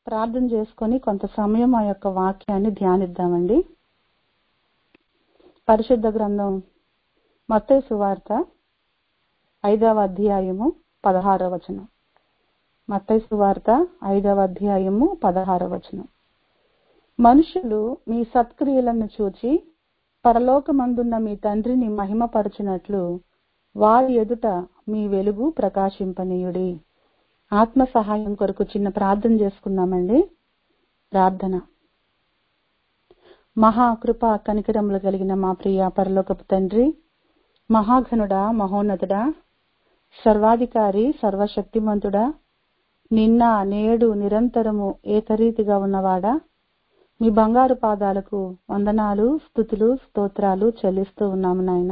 ప్రార్థన చేసుకొని కొంత సమయం ఆ యొక్క వాక్యాన్ని ధ్యానిద్దామండి పరిశుద్ధ గ్రంథం మత్తయి సువార్త ఐదవ అధ్యాయము పదహారవ వచనం మత్తయి సువార్త ఐదవ అధ్యాయము పదహారవ వచనం మనుషులు మీ సత్క్రియలను చూచి పరలోకమందున్న మీ తండ్రిని మహిమపరచినట్లు వారి ఎదుట మీ వెలుగు ప్రకాశింపనీయుడి ఆత్మ సహాయం కొరకు చిన్న ప్రార్థన చేసుకుందామండి ప్రార్థన మహాకృప కనికరములు కలిగిన మా ప్రియ పరలోకపు తండ్రి మహాఘనుడా మహోన్నతుడా సర్వాధికారి సర్వశక్తిమంతుడా నిన్న నేడు నిరంతరము ఏకరీతిగా ఉన్నవాడా మీ బంగారు పాదాలకు వందనాలు స్థుతులు స్తోత్రాలు చెల్లిస్తూ ఉన్నాము నాయన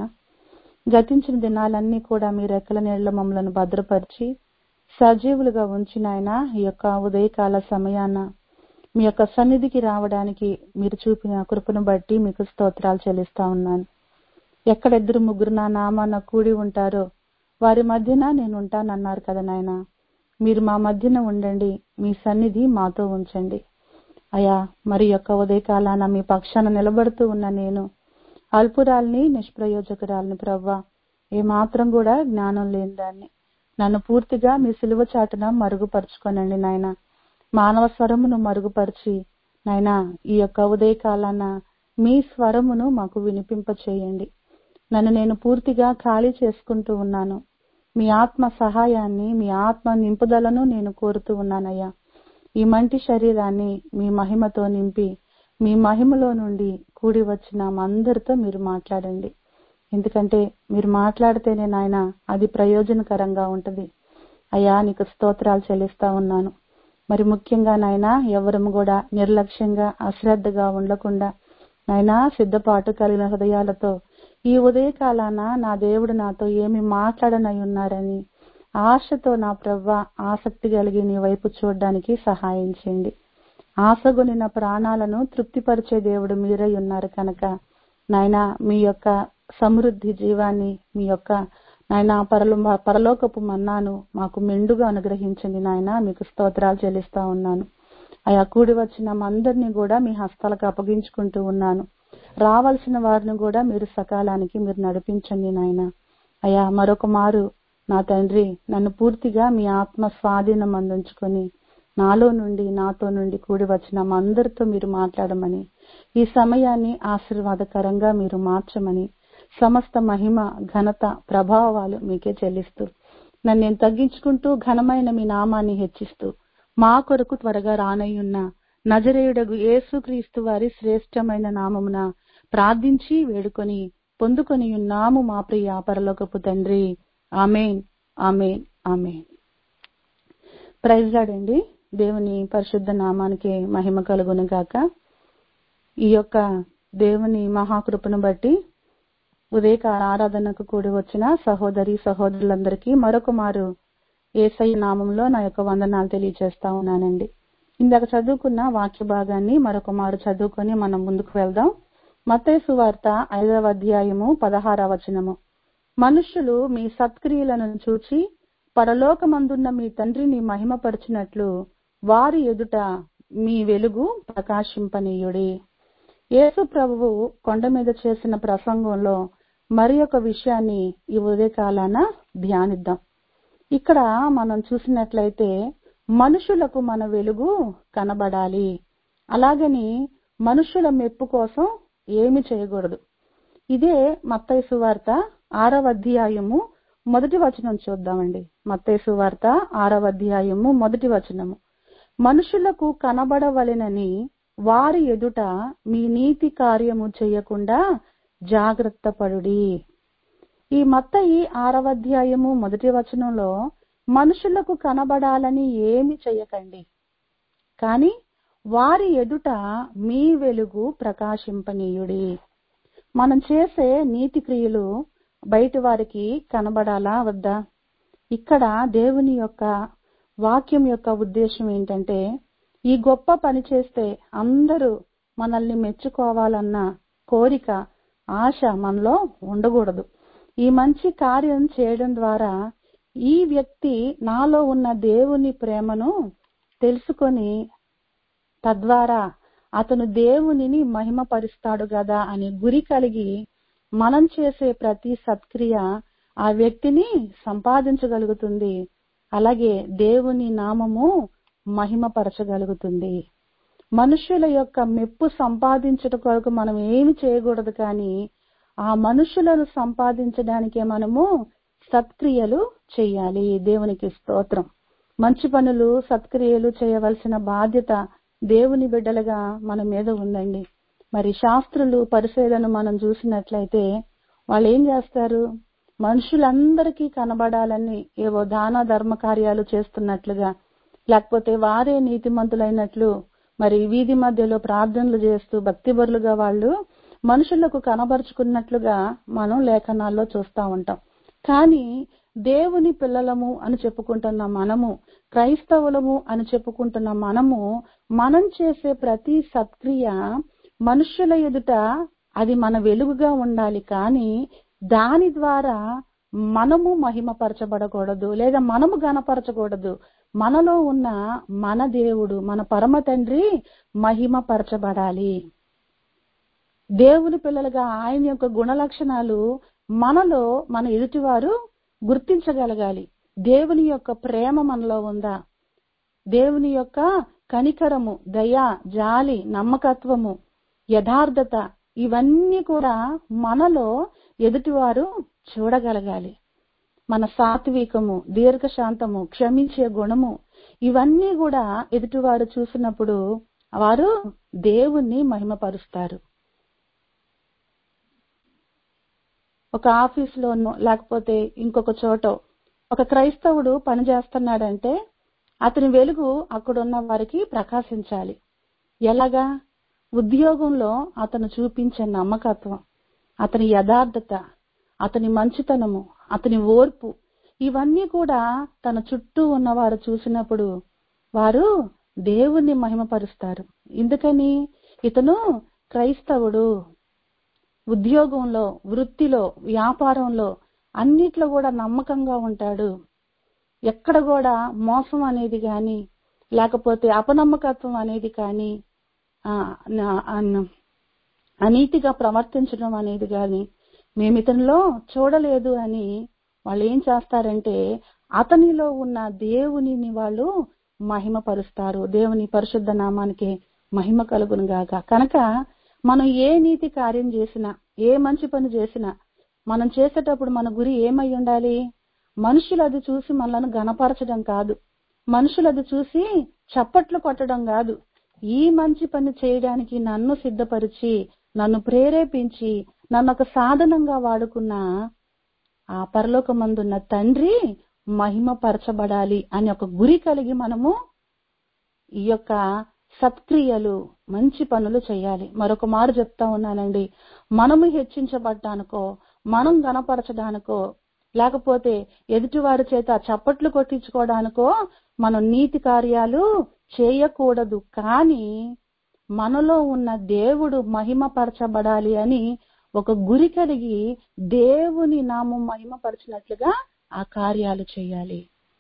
గతించిన దినాలన్నీ కూడా మీ రెక్కల నీళ్ల మమ్మలను భద్రపరిచి సజీవులుగా ఉంచిన ఆయన ఈ యొక్క ఉదయకాల సమయాన మీ యొక్క సన్నిధికి రావడానికి మీరు చూపిన కృపను బట్టి మీకు స్తోత్రాలు చెల్లిస్తా ఉన్నాను ఎక్కడ ఇద్దరు ముగ్గురు నా నామాన కూడి ఉంటారో వారి మధ్యన నేను ఉంటానన్నారు కదా నాయన మీరు మా మధ్యన ఉండండి మీ సన్నిధి మాతో ఉంచండి అయా మరి యొక్క ఉదయకాలాన మీ పక్షాన నిలబడుతూ ఉన్న నేను అల్పురాల్ని నిష్ప్రయోజకురాల్ని ప్రవ్వా ఏమాత్రం కూడా జ్ఞానం లేని దాన్ని నన్ను పూర్తిగా మీ సిలువ చాటున మరుగుపరుచుకోనండి నాయన మానవ స్వరమును మరుగుపరిచి నాయన ఈ యొక్క ఉదయకాలాన మీ స్వరమును మాకు వినిపింప చేయండి నన్ను నేను పూర్తిగా ఖాళీ చేసుకుంటూ ఉన్నాను మీ ఆత్మ సహాయాన్ని మీ ఆత్మ నింపుదలను నేను కోరుతూ ఉన్నానయ్యా ఈ మంటి శరీరాన్ని మీ మహిమతో నింపి మీ మహిమలో నుండి కూడి వచ్చిన అందరితో మీరు మాట్లాడండి ఎందుకంటే మీరు మాట్లాడితేనే నాయన అది ప్రయోజనకరంగా ఉంటది అయ్యా నీకు స్తోత్రాలు చెల్లిస్తా ఉన్నాను మరి ముఖ్యంగా నాయన ఎవరము కూడా నిర్లక్ష్యంగా అశ్రద్ధగా ఉండకుండా నాయనా సిద్ధపాటు కలిగిన హృదయాలతో ఈ ఉదయకాలాన నా దేవుడు నాతో ఏమి మాట్లాడనై ఉన్నారని ఆశతో నా ప్రవ్వ ఆసక్తి కలిగి నీ వైపు చూడడానికి సహాయం చేయండి ఆశగొనిన ప్రాణాలను తృప్తిపరిచే దేవుడు మీరై ఉన్నారు కనుక నాయన మీ యొక్క సమృద్ధి జీవాన్ని మీ యొక్క నాయన పరలో పరలోకపు మన్నాను మాకు మెండుగా అనుగ్రహించండి నాయన మీకు స్తోత్రాలు చెల్లిస్తా ఉన్నాను అయా కూడి వచ్చిన అందరినీ కూడా మీ హస్తాలకు అప్పగించుకుంటూ ఉన్నాను రావాల్సిన వారిని కూడా మీరు సకాలానికి మీరు నడిపించండి నాయన అయా మరొక మారు నా తండ్రి నన్ను పూర్తిగా మీ ఆత్మ స్వాధీనం అందించుకొని నాలో నుండి నాతో నుండి కూడి వచ్చిన అందరితో మీరు మాట్లాడమని ఈ సమయాన్ని ఆశీర్వాదకరంగా మీరు మార్చమని సమస్త మహిమ ఘనత ప్రభావాలు మీకే చెల్లిస్తూ నన్ను నేను తగ్గించుకుంటూ ఘనమైన మీ నామాన్ని హెచ్చిస్తూ మా కొరకు త్వరగా రానయ్యున్న నజరేయుడగు యేసుక్రీస్తు వారి శ్రేష్టమైన నామమున ప్రార్థించి వేడుకొని పొందుకొని ఉన్నాము మా ప్రియ పరలోకపు తండ్రి ఆమెన్ ఆమెన్ ఆమెన్ ప్రైజ్ లాడండి దేవుని పరిశుద్ధ నామానికి మహిమ కలుగును గాక ఈ యొక్క దేవుని మహాకృపను బట్టి ఉదయకాల ఆరాధనకు కూడి వచ్చిన సహోదరి సహోదరులందరికీ మరొక మారు ఏసై నామంలో నా యొక్క వందనాలు తెలియజేస్తా ఉన్నానండి ఇందాక చదువుకున్న వాక్య భాగాన్ని మరొక మారు చదువుకొని మనం ముందుకు వెళ్దాం మత్తేసు వార్త ఐదవ అధ్యాయము పదహారవ వచనము మనుష్యులు మీ సత్క్రియలను చూచి పరలోకమందున్న మీ తండ్రిని మహిమపరిచినట్లు వారి ఎదుట మీ వెలుగు ప్రకాశింపనీయుడి యేసు ప్రభువు కొండ మీద చేసిన ప్రసంగంలో మరి ఒక విషయాన్ని ఈ ఉదయకాలాన ధ్యానిద్దాం ఇక్కడ మనం చూసినట్లయితే మనుషులకు మన వెలుగు కనబడాలి అలాగని మనుషుల మెప్పు కోసం ఏమి చేయకూడదు ఇదే మత్తయి సువార్త ఆరవ అధ్యాయము మొదటి వచనం చూద్దామండి మత్తయి సువార్త ఆరవ అధ్యాయము మొదటి వచనము మనుషులకు కనబడవలెనని వారి ఎదుట మీ నీతి కార్యము చేయకుండా జాగ్రత్త పడుడి ఈ మత్తయి ఆరవ అధ్యాయము మొదటి వచనంలో మనుషులకు కనబడాలని ఏమి చేయకండి కానీ వారి ఎదుట మీ వెలుగు ప్రకాశింపనీయుడి మనం చేసే నీతి క్రియలు బయట వారికి కనబడాలా వద్దా ఇక్కడ దేవుని యొక్క వాక్యం యొక్క ఉద్దేశం ఏంటంటే ఈ గొప్ప పని చేస్తే అందరూ మనల్ని మెచ్చుకోవాలన్న కోరిక ఆశ మనలో ఉండకూడదు ఈ మంచి కార్యం చేయడం ద్వారా ఈ వ్యక్తి నాలో ఉన్న దేవుని ప్రేమను తెలుసుకొని తద్వారా అతను దేవునిని మహిమపరుస్తాడు కదా అనే గురి కలిగి మనం చేసే ప్రతి సత్క్రియ ఆ వ్యక్తిని సంపాదించగలుగుతుంది అలాగే దేవుని నామము మహిమపరచగలుగుతుంది మనుషుల యొక్క మెప్పు సంపాదించట కొరకు మనం ఏమి చేయకూడదు కానీ ఆ మనుషులను సంపాదించడానికే మనము సత్క్రియలు చేయాలి దేవునికి స్తోత్రం మంచి పనులు సత్క్రియలు చేయవలసిన బాధ్యత దేవుని బిడ్డలుగా మన మీద ఉందండి మరి శాస్త్రులు పరిశీలన మనం చూసినట్లయితే వాళ్ళు ఏం చేస్తారు మనుషులందరికీ కనబడాలని ఏవో దాన ధర్మ కార్యాలు చేస్తున్నట్లుగా లేకపోతే వారే నీతిమంతులైనట్లు మరి వీధి మధ్యలో ప్రార్థనలు చేస్తూ భక్తిబరులుగా వాళ్ళు మనుషులకు కనబరుచుకున్నట్లుగా మనం లేఖనాల్లో చూస్తా ఉంటాం కానీ దేవుని పిల్లలము అని చెప్పుకుంటున్న మనము క్రైస్తవులము అని చెప్పుకుంటున్న మనము మనం చేసే ప్రతి సత్క్రియ మనుషుల ఎదుట అది మన వెలుగుగా ఉండాలి కానీ దాని ద్వారా మనము మహిమపరచబడకూడదు లేదా మనము గనపరచకూడదు మనలో ఉన్న మన దేవుడు మన పరమ తండ్రి మహిమపరచబడాలి దేవుని పిల్లలుగా ఆయన యొక్క గుణ లక్షణాలు మనలో మన ఎదుటివారు గుర్తించగలగాలి దేవుని యొక్క ప్రేమ మనలో ఉందా దేవుని యొక్క కనికరము దయ జాలి నమ్మకత్వము యథార్థత ఇవన్నీ కూడా మనలో ఎదుటివారు చూడగలగాలి మన సాత్వికము దీర్ఘశాంతము క్షమించే గుణము ఇవన్నీ కూడా ఎదుటివారు చూసినప్పుడు వారు దేవుణ్ణి మహిమపరుస్తారు ఒక ఆఫీస్లోనో లేకపోతే ఇంకొక చోట ఒక క్రైస్తవుడు పనిచేస్తున్నాడంటే అతని వెలుగు అక్కడున్న వారికి ప్రకాశించాలి ఎలాగా ఉద్యోగంలో అతను చూపించే నమ్మకత్వం అతని యథార్థత అతని మంచితనము అతని ఓర్పు ఇవన్నీ కూడా తన చుట్టూ ఉన్నవారు చూసినప్పుడు వారు దేవుణ్ణి మహిమపరుస్తారు ఎందుకని ఇతను క్రైస్తవుడు ఉద్యోగంలో వృత్తిలో వ్యాపారంలో అన్నిట్లో కూడా నమ్మకంగా ఉంటాడు ఎక్కడ కూడా మోసం అనేది కానీ లేకపోతే అపనమ్మకత్వం అనేది కానీ అనీతిగా ప్రవర్తించడం అనేది కానీ మేము ఇతనిలో చూడలేదు అని వాళ్ళు ఏం చేస్తారంటే అతనిలో ఉన్న దేవునిని వాళ్ళు మహిమపరుస్తారు దేవుని పరిశుద్ధ నామానికి మహిమ కలుగును గాక కనుక మనం ఏ నీతి కార్యం చేసినా ఏ మంచి పని చేసినా మనం చేసేటప్పుడు మన గురి ఏమై ఉండాలి మనుషులు అది చూసి మనల్ని గనపరచడం కాదు మనుషులు అది చూసి చప్పట్లు కొట్టడం కాదు ఈ మంచి పని చేయడానికి నన్ను సిద్ధపరిచి నన్ను ప్రేరేపించి నన్ను ఒక సాధనంగా వాడుకున్న ఆ పరలోకమందున్న తండ్రి మహిమపరచబడాలి అని ఒక గురి కలిగి మనము ఈ యొక్క సత్క్రియలు మంచి పనులు చేయాలి మరొక మారు చెప్తా ఉన్నానండి మనము హెచ్చించబడ్డానికో మనం గనపరచడానికో లేకపోతే ఎదుటివారి చేత చప్పట్లు కొట్టించుకోవడానికో మనం నీతి కార్యాలు చేయకూడదు కానీ మనలో ఉన్న దేవుడు మహిమపరచబడాలి అని ఒక గురి కలిగి దేవుని నామం మహిమపరచినట్లుగా ఆ కార్యాలు చేయాలి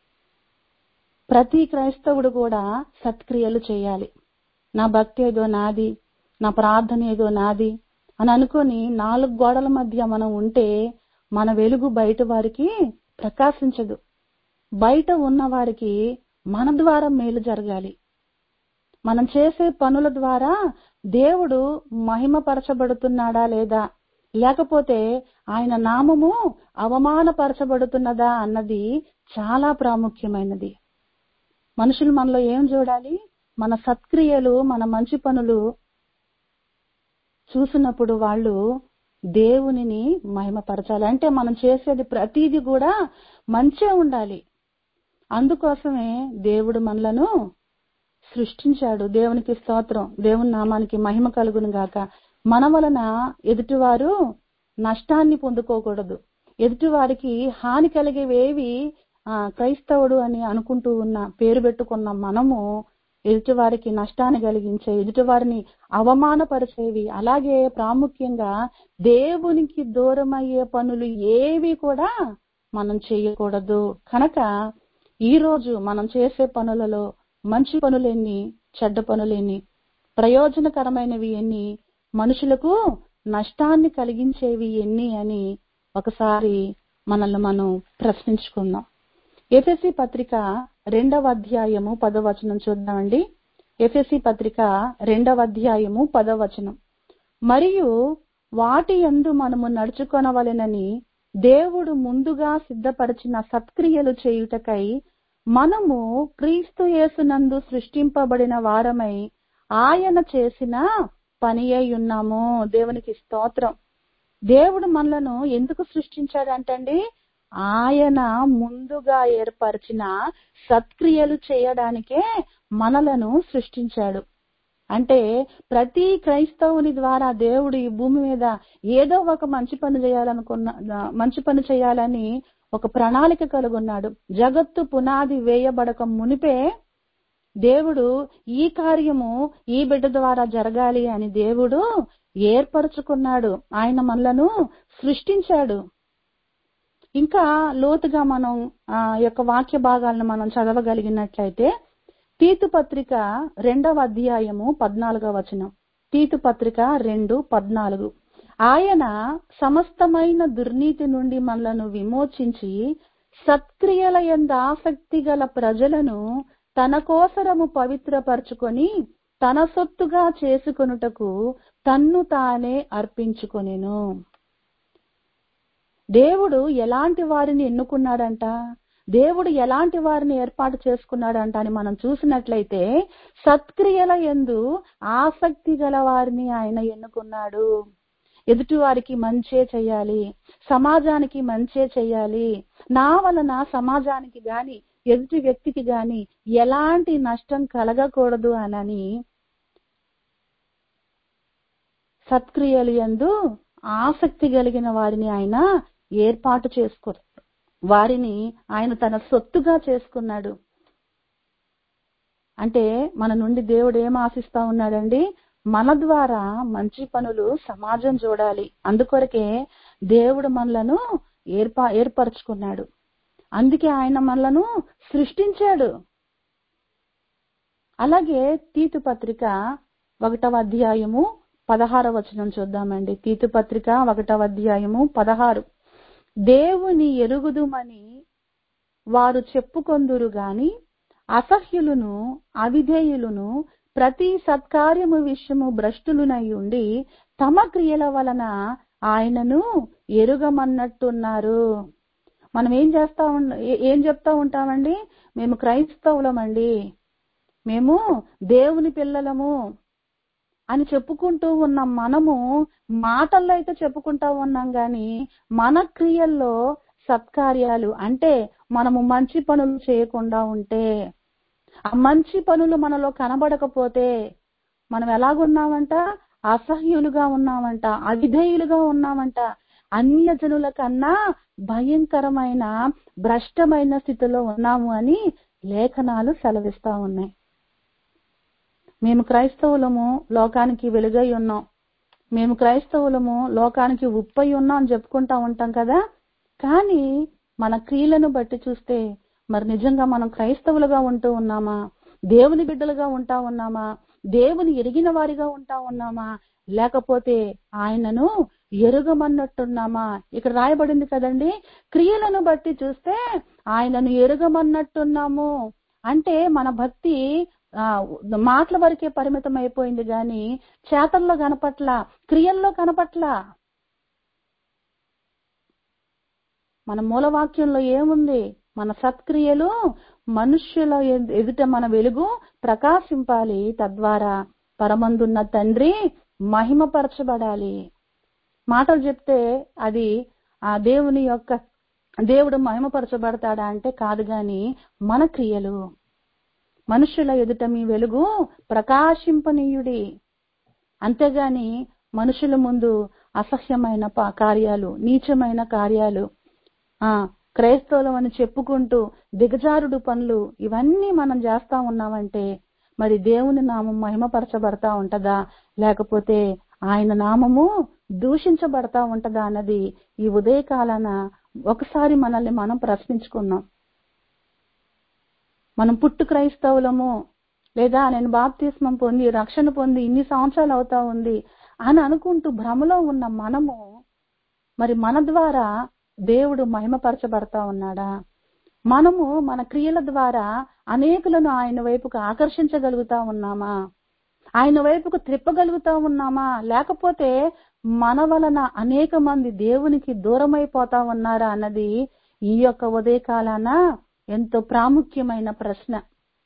ప్రతి క్రైస్తవుడు కూడా సత్క్రియలు చేయాలి నా భక్తి ఏదో నాది నా ప్రార్థన ఏదో నాది అని అనుకొని నాలుగు గోడల మధ్య మనం ఉంటే మన వెలుగు బయట వారికి ప్రకాశించదు బయట ఉన్న వారికి మన ద్వారా మేలు జరగాలి మనం చేసే పనుల ద్వారా దేవుడు మహిమపరచబడుతున్నాడా లేదా లేకపోతే ఆయన నామము అవమానపరచబడుతున్నదా అన్నది చాలా ప్రాముఖ్యమైనది మనుషులు మనలో ఏం చూడాలి మన సత్క్రియలు మన మంచి పనులు చూసినప్పుడు వాళ్ళు దేవునిని మహిమపరచాలి అంటే మనం చేసేది ప్రతిదీ కూడా మంచే ఉండాలి అందుకోసమే దేవుడు మనలను సృష్టించాడు దేవునికి స్తోత్రం దేవుని నామానికి మహిమ కలుగును గాక మన వలన ఎదుటివారు నష్టాన్ని పొందుకోకూడదు ఎదుటివారికి హాని కలిగేవేవి ఆ క్రైస్తవుడు అని అనుకుంటూ ఉన్న పేరు పెట్టుకున్న మనము ఎదుటివారికి నష్టాన్ని కలిగించే ఎదుటివారిని అవమానపరిచేవి అలాగే ప్రాముఖ్యంగా దేవునికి దూరమయ్యే పనులు ఏవి కూడా మనం చేయకూడదు కనుక ఈ రోజు మనం చేసే పనులలో మంచి పనులెన్ని చెడ్డ పనులెన్ని ప్రయోజనకరమైనవి ఎన్ని మనుషులకు నష్టాన్ని కలిగించేవి ఎన్ని అని ఒకసారి మనల్ని మనం ప్రశ్నించుకుందాం ఎఫ్ఎస్సి పత్రిక రెండవ అధ్యాయము పదవచనం చూద్దామండి ఎఫ్ఎస్సి పత్రిక రెండవ అధ్యాయము పదవచనం మరియు వాటి యందు మనము నడుచుకొనవలెనని దేవుడు ముందుగా సిద్ధపరిచిన సత్క్రియలు చేయుటకై మనము క్రీస్తు యేసునందు సృష్టింపబడిన వారమై ఆయన చేసిన పని అయి ఉన్నాము దేవునికి స్తోత్రం దేవుడు మనలను ఎందుకు సృష్టించాడంటండి ఆయన ముందుగా ఏర్పరిచిన సత్క్రియలు చేయడానికే మనలను సృష్టించాడు అంటే ప్రతి క్రైస్తవుని ద్వారా దేవుడు ఈ భూమి మీద ఏదో ఒక మంచి పని చేయాలనుకున్న మంచి పని చేయాలని ఒక ప్రణాళిక కలుగున్నాడు జగత్తు పునాది వేయబడక మునిపే దేవుడు ఈ కార్యము ఈ బిడ్డ ద్వారా జరగాలి అని దేవుడు ఏర్పరచుకున్నాడు ఆయన మనలను సృష్టించాడు ఇంకా లోతుగా మనం ఆ యొక్క వాక్య భాగాలను మనం చదవగలిగినట్లయితే తీతు పత్రిక రెండవ అధ్యాయము పద్నాలుగవ వచనం తీతు పత్రిక రెండు పద్నాలుగు ఆయన సమస్తమైన దుర్నీతి నుండి మనలను విమోచించి సత్క్రియల ఎందు ఆసక్తి గల ప్రజలను తన కోసరము పవిత్రపరచుకొని తన సొత్తుగా చేసుకొనుటకు తన్ను తానే అర్పించుకొనెను దేవుడు ఎలాంటి వారిని ఎన్నుకున్నాడంట దేవుడు ఎలాంటి వారిని ఏర్పాటు చేసుకున్నాడంట అని మనం చూసినట్లయితే సత్క్రియల ఎందు ఆసక్తి గల వారిని ఆయన ఎన్నుకున్నాడు ఎదుటి వారికి మంచే చెయ్యాలి సమాజానికి మంచే చెయ్యాలి నా వలన సమాజానికి గాని ఎదుటి వ్యక్తికి గాని ఎలాంటి నష్టం కలగకూడదు అనని సత్క్రియలు ఎందు ఆసక్తి కలిగిన వారిని ఆయన ఏర్పాటు చేసుకో వారిని ఆయన తన సొత్తుగా చేసుకున్నాడు అంటే మన నుండి దేవుడు ఏం ఆశిస్తా ఉన్నాడండి మన ద్వారా మంచి పనులు సమాజం చూడాలి అందుకొరకే దేవుడు మనలను ఏర్పా ఏర్పరచుకున్నాడు అందుకే ఆయన మనలను సృష్టించాడు అలాగే తీతు పత్రిక ఒకటవ అధ్యాయము పదహార వచనం చూద్దామండి తీతు పత్రిక ఒకటవ అధ్యాయము పదహారు దేవుని ఎరుగుదుమని వారు చెప్పుకొందురు గాని అసహ్యులను అవిధేయులను ప్రతి సత్కార్యము విషయము భ్రష్టులునై ఉండి తమ క్రియల వలన ఆయనను ఎరుగమన్నట్టున్నారు మనం ఏం చేస్తా ఉండ ఏం చెప్తా ఉంటామండి మేము క్రైస్తవులమండి మేము దేవుని పిల్లలము అని చెప్పుకుంటూ ఉన్న మనము మాటల్లో అయితే చెప్పుకుంటా ఉన్నాం గాని మన క్రియల్లో సత్కార్యాలు అంటే మనము మంచి పనులు చేయకుండా ఉంటే ఆ మంచి పనులు మనలో కనబడకపోతే మనం ఎలాగున్నామంట అసహ్యులుగా ఉన్నామంట అవిధేయులుగా ఉన్నామంట అన్య జనుల కన్నా భయంకరమైన భ్రష్టమైన స్థితిలో ఉన్నాము అని లేఖనాలు సెలవిస్తా ఉన్నాయి మేము క్రైస్తవులము లోకానికి వెలుగై ఉన్నాం మేము క్రైస్తవులము లోకానికి ఉప్పై ఉన్నాం అని చెప్పుకుంటా ఉంటాం కదా కానీ మన క్రియలను బట్టి చూస్తే మరి నిజంగా మనం క్రైస్తవులుగా ఉంటూ ఉన్నామా దేవుని బిడ్డలుగా ఉంటా ఉన్నామా దేవుని ఎరిగిన వారిగా ఉంటా ఉన్నామా లేకపోతే ఆయనను ఎరుగమన్నట్టున్నామా ఇక్కడ రాయబడింది కదండి క్రియలను బట్టి చూస్తే ఆయనను ఎరుగమన్నట్టున్నాము అంటే మన భక్తి ఆ మాటల వరకే పరిమితం అయిపోయింది గాని చేతల్లో కనపట్ల క్రియల్లో కనపట్ల మన మూలవాక్యంలో ఏముంది మన సత్క్రియలు మనుష్యుల ఎదుట మన వెలుగు ప్రకాశింపాలి తద్వారా పరమందున్న తండ్రి మహిమపరచబడాలి మాటలు చెప్తే అది ఆ దేవుని యొక్క దేవుడు మహిమపరచబడతాడా అంటే కాదు గాని మన క్రియలు మనుషుల ఎదుట మీ వెలుగు ప్రకాశింపనీయుడి అంతేగాని మనుషుల ముందు అసహ్యమైన కార్యాలు నీచమైన కార్యాలు ఆ క్రైస్తవులం అని చెప్పుకుంటూ దిగజారుడు పనులు ఇవన్నీ మనం చేస్తా ఉన్నామంటే మరి దేవుని నామం మహిమపరచబడతా ఉంటదా లేకపోతే ఆయన నామము దూషించబడతా ఉంటదా అన్నది ఈ ఉదయకాలాన ఒకసారి మనల్ని మనం ప్రశ్నించుకున్నాం మనం పుట్టు క్రైస్తవులము లేదా నేను బాప్తిస్మం పొంది రక్షణ పొంది ఇన్ని సంవత్సరాలు అవుతా ఉంది అని అనుకుంటూ భ్రమలో ఉన్న మనము మరి మన ద్వారా దేవుడు మహిమపరచబడతా ఉన్నాడా మనము మన క్రియల ద్వారా అనేకులను ఆయన వైపుకు ఆకర్షించగలుగుతా ఉన్నామా ఆయన వైపుకు త్రిప్పగలుగుతా ఉన్నామా లేకపోతే మన వలన అనేక మంది దేవునికి దూరమైపోతా ఉన్నారా అన్నది ఈ యొక్క ఉదయకాలాన ఎంతో ప్రాముఖ్యమైన ప్రశ్న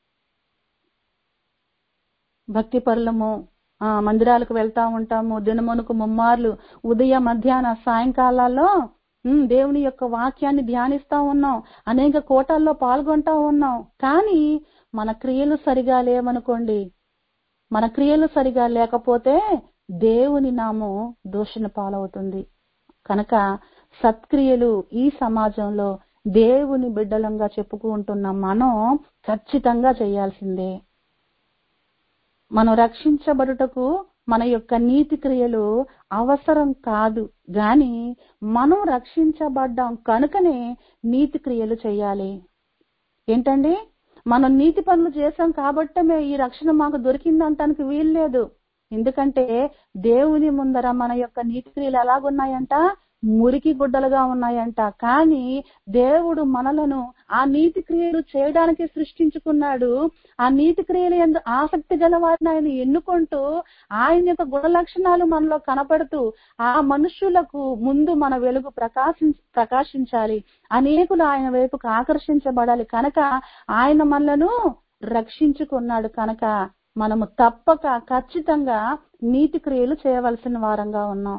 భక్తి పరులము ఆ మందిరాలకు వెళ్తా ఉంటాము దినమునకు ముమ్మార్లు ఉదయ మధ్యాహ్న సాయంకాలాల్లో ఉమ్, దేవుని యొక్క వాక్యాన్ని ధ్యానిస్తా ఉన్నాం అనేక కోటాల్లో పాల్గొంటా ఉన్నాం కానీ మన క్రియలు సరిగా లేవనుకోండి మన క్రియలు సరిగా లేకపోతే దేవుని నామం దూషణ పాలవుతుంది కనుక సత్క్రియలు ఈ సమాజంలో దేవుని బిడ్డలంగా చెప్పుకుంటున్న మనం ఖచ్చితంగా చేయాల్సిందే మనం రక్షించబడుటకు మన యొక్క నీతి క్రియలు అవసరం కాదు గాని మనం రక్షించబడ్డాం కనుకనే నీతి క్రియలు చేయాలి ఏంటండి మనం నీతి పనులు చేశాం కాబట్టమే ఈ రక్షణ మాకు దొరికింది అంటానికి వీల్లేదు ఎందుకంటే దేవుని ముందర మన యొక్క నీతి క్రియలు ఎలాగున్నాయంట మురికి గుడ్డలుగా ఉన్నాయంట కానీ దేవుడు మనలను ఆ నీతి క్రియలు చేయడానికి సృష్టించుకున్నాడు ఆ నీతి క్రియలు ఎందు ఆసక్తి గల వారిని ఆయన ఎన్నుకుంటూ ఆయన యొక్క గుణ లక్షణాలు మనలో కనపడుతూ ఆ మనుషులకు ముందు మన వెలుగు ప్రకాశించ ప్రకాశించాలి అనేకులు ఆయన వైపుకు ఆకర్షించబడాలి కనుక ఆయన మనలను రక్షించుకున్నాడు కనుక మనము తప్పక ఖచ్చితంగా నీతి క్రియలు చేయవలసిన వారంగా ఉన్నాం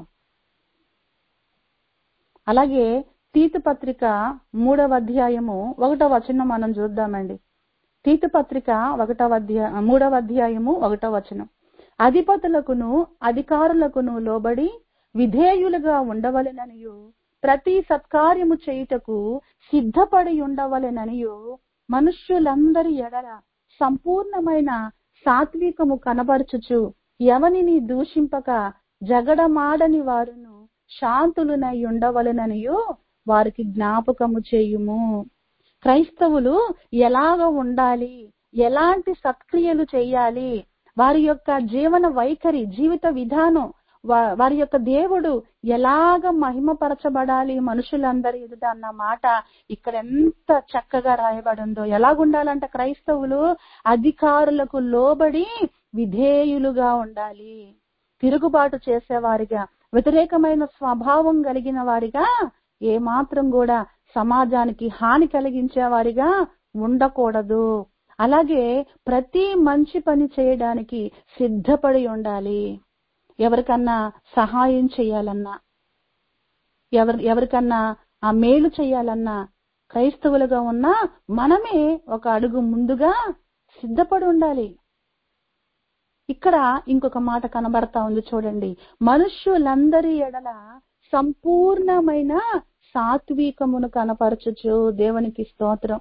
అలాగే తీతు పత్రిక మూడవ అధ్యాయము ఒకటవ వచనం మనం చూద్దామండి తీతు పత్రిక ఒకటవ అధ్యాయ మూడవ అధ్యాయము ఒకటవ వచనం అధిపతులకును అధికారులకును లోబడి విధేయులుగా ఉండవలెననియు ప్రతి సత్కార్యము చేయుటకు సిద్ధపడి ఉండవలెననియు మనుష్యులందరి ఎడల సంపూర్ణమైన సాత్వికము కనబరచుచు ఎవనిని దూషింపక జగడమాడని వారును శాంతులునై ఉండవలెననియు వారికి జ్ఞాపకము చేయుము క్రైస్తవులు ఎలాగ ఉండాలి ఎలాంటి సత్క్రియలు చేయాలి వారి యొక్క జీవన వైఖరి జీవిత విధానం వా- వారి యొక్క దేవుడు ఎలాగ మహిమపరచబడాలి మనుషులందరి ఎదుట అన్న మాట ఇక్కడ ఎంత చక్కగా రాయబడి ఉందో ఎలాగుండాలంట క్రైస్తవులు అధికారులకు లోబడి విధేయులుగా ఉండాలి తిరుగుబాటు చేసేవారిగా వ్యతిరేకమైన స్వభావం కలిగిన వారిగా ఏ మాత్రం కూడా సమాజానికి హాని కలిగించే వారిగా ఉండకూడదు అలాగే ప్రతి మంచి పని చేయడానికి సిద్ధపడి ఉండాలి ఎవరికన్నా సహాయం చేయాలన్నా ఎవరి ఎవరికన్నా ఆ మేలు చేయాలన్నా క్రైస్తవులుగా ఉన్నా మనమే ఒక అడుగు ముందుగా సిద్ధపడి ఉండాలి ఇక్కడ ఇంకొక మాట కనబడతా ఉంది చూడండి మనుష్యులందరి ఎడల సంపూర్ణమైన సాత్వికమును కనపరచుచు దేవునికి స్తోత్రం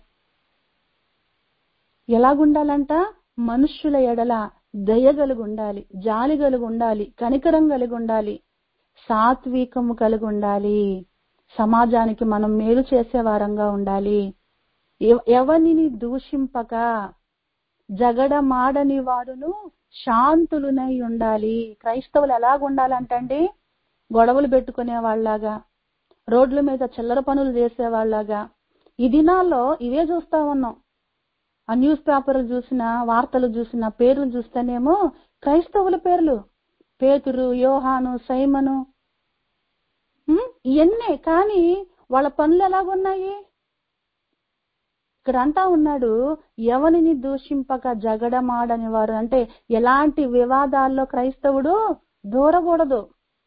ఎలాగుండాలంట మనుష్యుల ఎడల దయ కలిగి ఉండాలి జాలి కలిగి ఉండాలి కనికరం కలిగి ఉండాలి సాత్వికము కలిగి ఉండాలి సమాజానికి మనం మేలు చేసే వారంగా ఉండాలి ఎవ- ఎవరిని దూషింపక జగడమాడని వారును శాంతులునై ఉండాలి క్రైస్తవులు ఎలాగుండాలంటండి గొడవలు పెట్టుకునే వాళ్ళలాగా రోడ్ల మీద చిల్లర పనులు చేసే వాళ్ళలాగా ఈ దినాల్లో ఇవే చూస్తా ఉన్నాం ఆ న్యూస్ పేపర్లు చూసిన వార్తలు చూసిన పేర్లు చూస్తేనేమో క్రైస్తవుల పేర్లు పేతురు యోహాను సైమను ఉమ్, ఇవన్నీ కానీ వాళ్ళ పనులు ఎలాగున్నాయి ఇక్కడ అంటా ఉన్నాడు ఎవరిని దూషింపక జగడమాడని వారు అంటే ఎలాంటి వివాదాల్లో క్రైస్తవుడు దూరకూడదు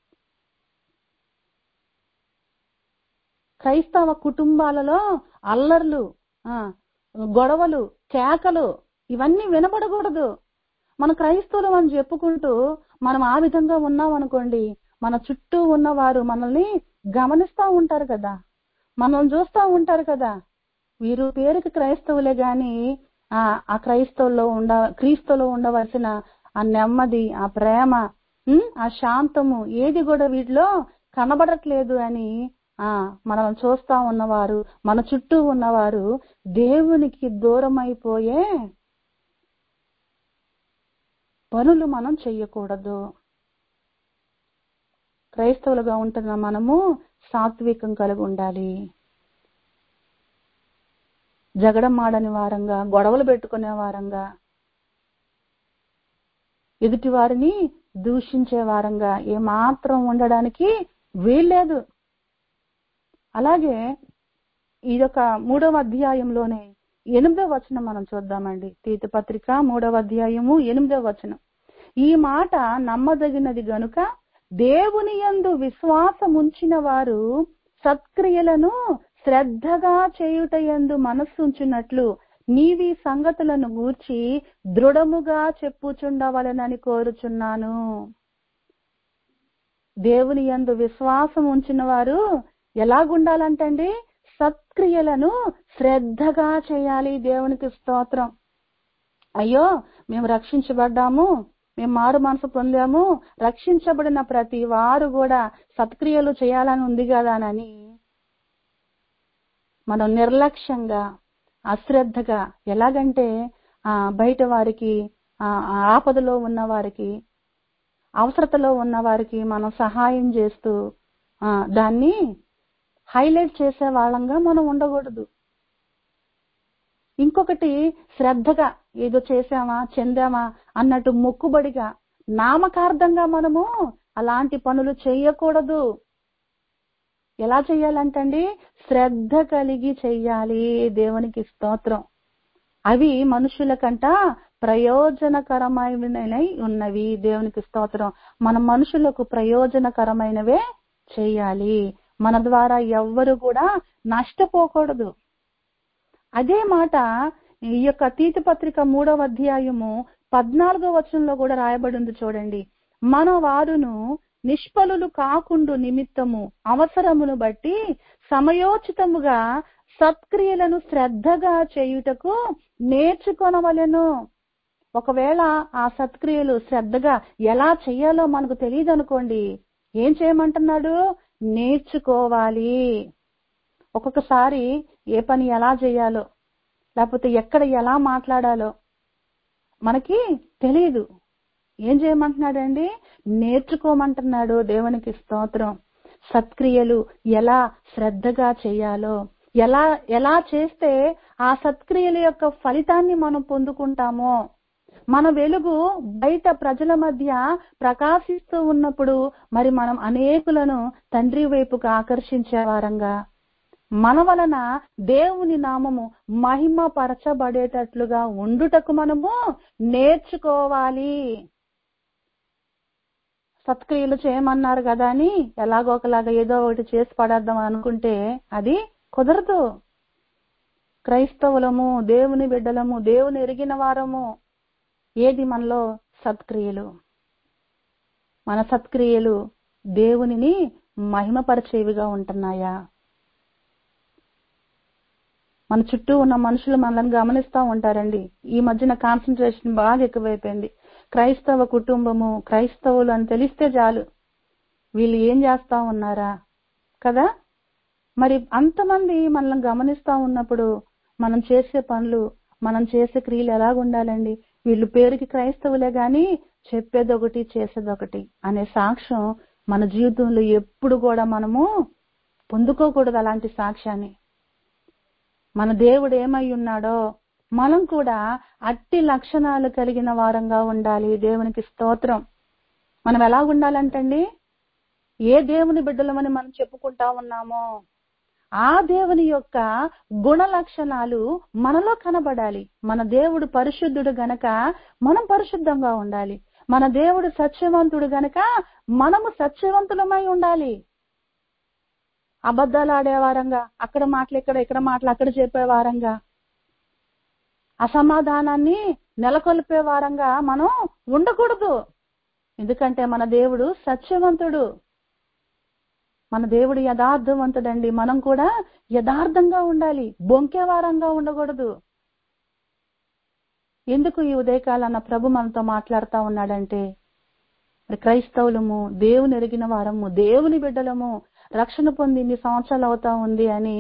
క్రైస్తవ కుటుంబాలలో అల్లర్లు ఆ గొడవలు కేకలు ఇవన్నీ వినపడకూడదు మన క్రైస్తవులు అని చెప్పుకుంటూ మనం ఆ విధంగా ఉన్నాం అనుకోండి మన చుట్టూ ఉన్నవారు మనల్ని గమనిస్తా ఉంటారు కదా మనల్ని చూస్తా ఉంటారు కదా వీరు పేరుకి క్రైస్తవులే గాని ఆ ఆ క్రైస్తవుల్లో ఉండ క్రీస్తులో ఉండవలసిన ఆ నెమ్మది ఆ ప్రేమ ఉమ్, ఆ శాంతము ఏది కూడా వీటిలో కనబడట్లేదు అని ఆ మనం చూస్తా ఉన్నవారు మన చుట్టూ ఉన్నవారు దేవునికి దూరం అయిపోయే పనులు మనం చెయ్యకూడదు క్రైస్తవులుగా ఉంటున్న మనము సాత్వికం కలిగి ఉండాలి జగడమాడని వారంగా గొడవలు పెట్టుకునే వారంగా ఎదుటి వారిని దూషించే వారంగా ఏమాత్రం ఉండడానికి వీల్లేదు అలాగే ఇదొక మూడవ అధ్యాయంలోనే ఎనిమిదవ వచనం మనం చూద్దామండి తీర్థ పత్రిక మూడవ అధ్యాయము ఎనిమిదవ వచనం ఈ మాట నమ్మదగినది గనుక దేవుని యందు విశ్వాసముంచిన వారు సత్క్రియలను శ్రద్ధగా చేయుట యందు మనస్సుంచినట్లు నీవి సంగతులను గూర్చి దృఢముగా చెప్పుచుండవలనని కోరుచున్నాను దేవుని యందు విశ్వాసం ఉంచిన వారు ఎలాగుండాలంటండి సత్క్రియలను శ్రద్ధగా చేయాలి దేవునికి స్తోత్రం అయ్యో మేము రక్షించబడ్డాము మేము మారు మనసు పొందాము రక్షించబడిన ప్రతి వారు కూడా సత్క్రియలు చేయాలని ఉంది కదా అని మనం నిర్లక్ష్యంగా అశ్రద్ధగా ఎలాగంటే ఆ బయట వారికి ఆ ఆపదలో ఉన్న వారికి అవసరతలో ఉన్న వారికి మనం సహాయం చేస్తూ ఆ దాన్ని హైలైట్ చేసే వాళ్ళంగా మనం ఉండకూడదు ఇంకొకటి శ్రద్ధగా ఏదో చేసామా చెందామా అన్నట్టు మొక్కుబడిగా నామకార్థంగా మనము అలాంటి పనులు చేయకూడదు ఎలా చెయ్యాలంటండి శ్రద్ధ కలిగి చెయ్యాలి దేవునికి స్తోత్రం అవి మనుషుల కంట ప్రయోజనకరమైనవి ఉన్నవి దేవునికి స్తోత్రం మన మనుషులకు ప్రయోజనకరమైనవే చేయాలి మన ద్వారా ఎవ్వరు కూడా నష్టపోకూడదు అదే మాట ఈ యొక్క తీతి పత్రిక మూడవ అధ్యాయము పద్నాలుగో వచనంలో కూడా రాయబడి ఉంది చూడండి మన వారును నిష్ఫలులు కాకుండు నిమిత్తము అవసరమును బట్టి సమయోచితముగా సత్క్రియలను శ్రద్ధగా చేయుటకు నేర్చుకొనవలెను ఒకవేళ ఆ సత్క్రియలు శ్రద్ధగా ఎలా చేయాలో మనకు తెలియదు అనుకోండి ఏం చేయమంటున్నాడు నేర్చుకోవాలి ఒక్కొక్కసారి ఏ పని ఎలా చేయాలో లేకపోతే ఎక్కడ ఎలా మాట్లాడాలో మనకి తెలియదు ఏం చేయమంటున్నాడండి నేర్చుకోమంటున్నాడు దేవునికి స్తోత్రం సత్క్రియలు ఎలా శ్రద్ధగా చేయాలో ఎలా ఎలా చేస్తే ఆ సత్క్రియల యొక్క ఫలితాన్ని మనం పొందుకుంటామో మన వెలుగు బయట ప్రజల మధ్య ప్రకాశిస్తూ ఉన్నప్పుడు మరి మనం అనేకులను తండ్రి వైపుకు ఆకర్షించే వారంగా మన వలన దేవుని నామము మహిమ పరచబడేటట్లుగా ఉండుటకు మనము నేర్చుకోవాలి సత్క్రియలు చేయమన్నారు కదా అని ఎలాగో ఒకలాగా ఏదో ఒకటి చేసి పడేద్దాం అనుకుంటే అది కుదరదు క్రైస్తవులము దేవుని బిడ్డలము దేవుని ఎరిగిన వారము ఏది మనలో సత్క్రియలు మన సత్క్రియలు దేవునిని మహిమపరిచేవిగా ఉంటున్నాయా మన చుట్టూ ఉన్న మనుషులు మనల్ని గమనిస్తూ ఉంటారండి ఈ మధ్యన కాన్సన్ట్రేషన్ బాగా ఎక్కువైపోయింది క్రైస్తవ కుటుంబము క్రైస్తవులు అని తెలిస్తే చాలు వీళ్ళు ఏం చేస్తా ఉన్నారా కదా మరి అంతమంది మనల్ని గమనిస్తా ఉన్నప్పుడు మనం చేసే పనులు మనం చేసే క్రియలు ఎలాగుండాలండి వీళ్ళు పేరుకి క్రైస్తవులే గాని చెప్పేది ఒకటి చేసేది ఒకటి అనే సాక్ష్యం మన జీవితంలో ఎప్పుడు కూడా మనము పొందుకోకూడదు అలాంటి సాక్ష్యాన్ని మన దేవుడు ఏమై ఉన్నాడో మనం కూడా అట్టి లక్షణాలు కలిగిన వారంగా ఉండాలి దేవునికి స్తోత్రం మనం ఎలా ఉండాలంటండి ఏ దేవుని బిడ్డలమని మనం చెప్పుకుంటా ఉన్నామో ఆ దేవుని యొక్క గుణ లక్షణాలు మనలో కనబడాలి మన దేవుడు పరిశుద్ధుడు గనక మనం పరిశుద్ధంగా ఉండాలి మన దేవుడు సత్యవంతుడు గనక మనము సత్యవంతులమై ఉండాలి అబద్ధాలు ఆడేవారంగా అక్కడ మాటలు ఇక్కడ ఇక్కడ మాటలు అక్కడ చెప్పేవారంగా అసమాధానాన్ని నెలకొల్పే వారంగా మనం ఉండకూడదు ఎందుకంటే మన దేవుడు సత్యవంతుడు మన దేవుడు యథార్థవంతుడండి మనం కూడా యథార్థంగా ఉండాలి బొంకే వారంగా ఉండకూడదు ఎందుకు ఈ ఉదయకాలన్న ప్రభు మనతో మాట్లాడుతా ఉన్నాడంటే మరి క్రైస్తవులము దేవుని ఎరిగిన వారము దేవుని బిడ్డలము రక్షణ పొంది ఇన్ని సంవత్సరాలు అవుతా ఉంది అని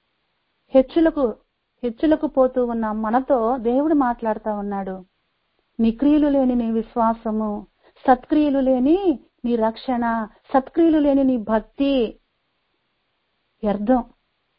హెచ్చులకు హెచ్చులకు పోతూ ఉన్న మనతో దేవుడు మాట్లాడుతా ఉన్నాడు నీ క్రియలు లేని నీ విశ్వాసము సత్క్రియలు లేని నీ రక్షణ సత్క్రియలు లేని నీ భక్తి వ్యర్థం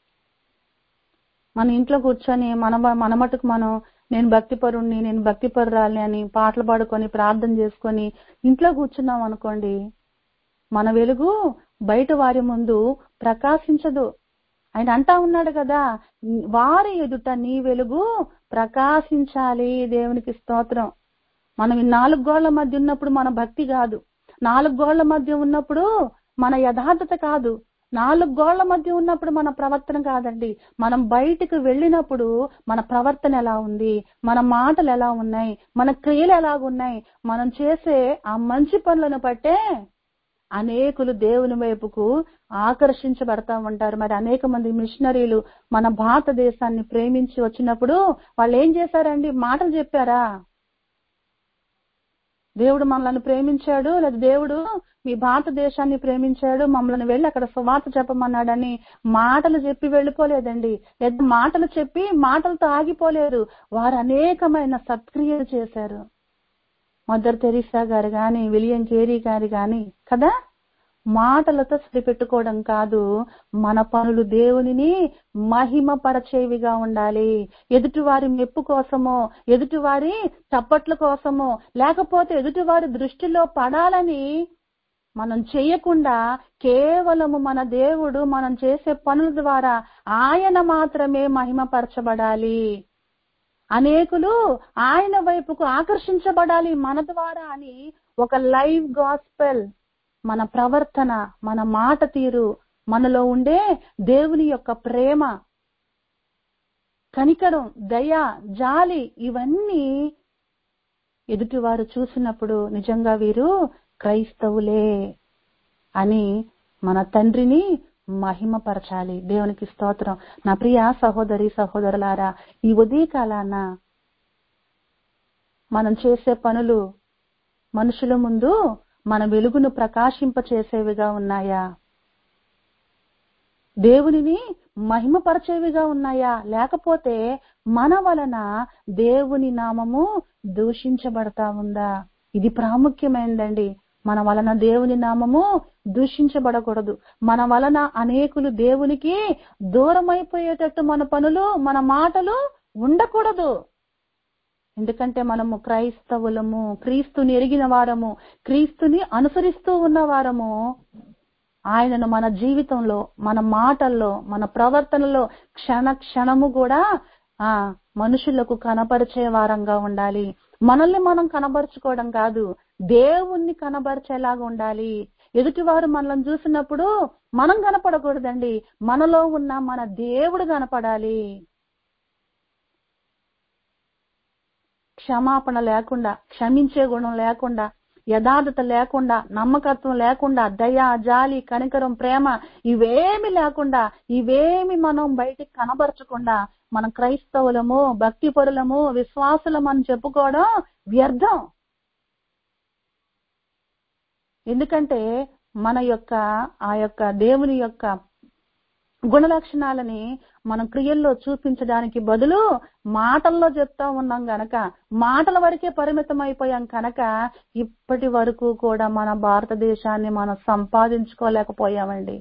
మన ఇంట్లో కూర్చొని మన మన మటుకు మనం నేను భక్తిపరుణ్ణి నేను భక్తిపరురాలి అని పాటలు పాడుకొని ప్రార్థన చేసుకొని ఇంట్లో కూర్చున్నాం అనుకోండి మన వెలుగు బయట వారి ముందు ప్రకాశించదు ఆయన అంటా ఉన్నాడు కదా వారి ఎదుట నీ వెలుగు ప్రకాశించాలి దేవునికి స్తోత్రం మనం ఈ నాలుగు గోళ్ల మధ్య ఉన్నప్పుడు మన భక్తి కాదు నాలుగు గోళ్ల మధ్య ఉన్నప్పుడు మన యథార్థత కాదు నాలుగు గోళ్ల మధ్య ఉన్నప్పుడు మన ప్రవర్తన కాదండి మనం బయటికి వెళ్ళినప్పుడు మన ప్రవర్తన ఎలా ఉంది మన మాటలు ఎలా ఉన్నాయి మన క్రియలు ఎలాగున్నాయి మనం చేసే ఆ మంచి పనులను బట్టే అనేకులు దేవుని వైపుకు ఆకర్షించబడతా ఉంటారు మరి అనేక మంది మిషనరీలు మన భారతదేశాన్ని ప్రేమించి వచ్చినప్పుడు వాళ్ళు ఏం చేశారండి మాటలు చెప్పారా దేవుడు మనల్ని ప్రేమించాడు లేదా దేవుడు మీ భారతదేశాన్ని ప్రేమించాడు మమ్మల్ని వెళ్ళి అక్కడ సువార్త చెప్పమన్నాడని మాటలు చెప్పి వెళ్ళిపోలేదండి లేదా మాటలు చెప్పి మాటలతో ఆగిపోలేదు వారు అనేకమైన సత్క్రియలు చేశారు మదర్ తెరీసా గారు గాని విలియం కేరీ గారు గాని కదా మాటలతో సరిపెట్టుకోవడం కాదు మన పనులు దేవునిని మహిమపరచేవిగా ఉండాలి ఎదుటివారి మెప్పు కోసమో ఎదుటివారి చప్పట్ల కోసమో లేకపోతే ఎదుటివారి దృష్టిలో పడాలని మనం చేయకుండా కేవలము మన దేవుడు మనం చేసే పనుల ద్వారా ఆయన మాత్రమే మహిమపరచబడాలి అనేకులు ఆయన వైపుకు ఆకర్షించబడాలి మన ద్వారా అని ఒక లైవ్ గాస్పెల్ మన ప్రవర్తన మన మాట తీరు మనలో ఉండే దేవుని యొక్క ప్రేమ కనికరం దయ జాలి ఇవన్నీ ఎదుటివారు చూసినప్పుడు నిజంగా వీరు క్రైస్తవులే అని మన తండ్రిని మహిమపరచాలి దేవునికి స్తోత్రం నా ప్రియ సహోదరి సహోదరులారా ఈ ఉదయ కాలాన మనం చేసే పనులు మనుషుల ముందు మన వెలుగును ప్రకాశింప చేసేవిగా ఉన్నాయా దేవునిని మహిమపరచేవిగా ఉన్నాయా లేకపోతే మన వలన దేవుని నామము దూషించబడతా ఉందా ఇది ప్రాముఖ్యమైనదండి మన వలన దేవుని నామము దూషించబడకూడదు మన వలన అనేకులు దేవునికి దూరమైపోయేటట్టు మన పనులు మన మాటలు ఉండకూడదు ఎందుకంటే మనము క్రైస్తవులము క్రీస్తుని ఎరిగిన వారము క్రీస్తుని అనుసరిస్తూ ఉన్న వారము ఆయనను మన జీవితంలో మన మాటల్లో మన ప్రవర్తనలో క్షణ క్షణము కూడా ఆ మనుషులకు కనపరిచే వారంగా ఉండాలి మనల్ని మనం కనబరుచుకోవడం కాదు దేవుణ్ణి కనబరిచేలాగా ఉండాలి ఎదుటివారు మనల్ని చూసినప్పుడు మనం కనపడకూడదండి మనలో ఉన్న మన దేవుడు కనపడాలి క్షమాపణ లేకుండా క్షమించే గుణం లేకుండా యథార్థత లేకుండా నమ్మకత్వం లేకుండా దయ జాలి కనికరం ప్రేమ ఇవేమి లేకుండా ఇవేమి మనం బయటికి కనబరచకుండా మనం క్రైస్తవులము భక్తి పరులము విశ్వాసులము అని చెప్పుకోవడం వ్యర్థం ఎందుకంటే మన యొక్క ఆ యొక్క దేవుని యొక్క గుణ లక్షణాలని మనం క్రియల్లో చూపించడానికి బదులు మాటల్లో చెప్తా ఉన్నాం గనక మాటల వరకే పరిమితం అయిపోయాం కనుక ఇప్పటి వరకు కూడా మన భారతదేశాన్ని మనం సంపాదించుకోలేకపోయామండి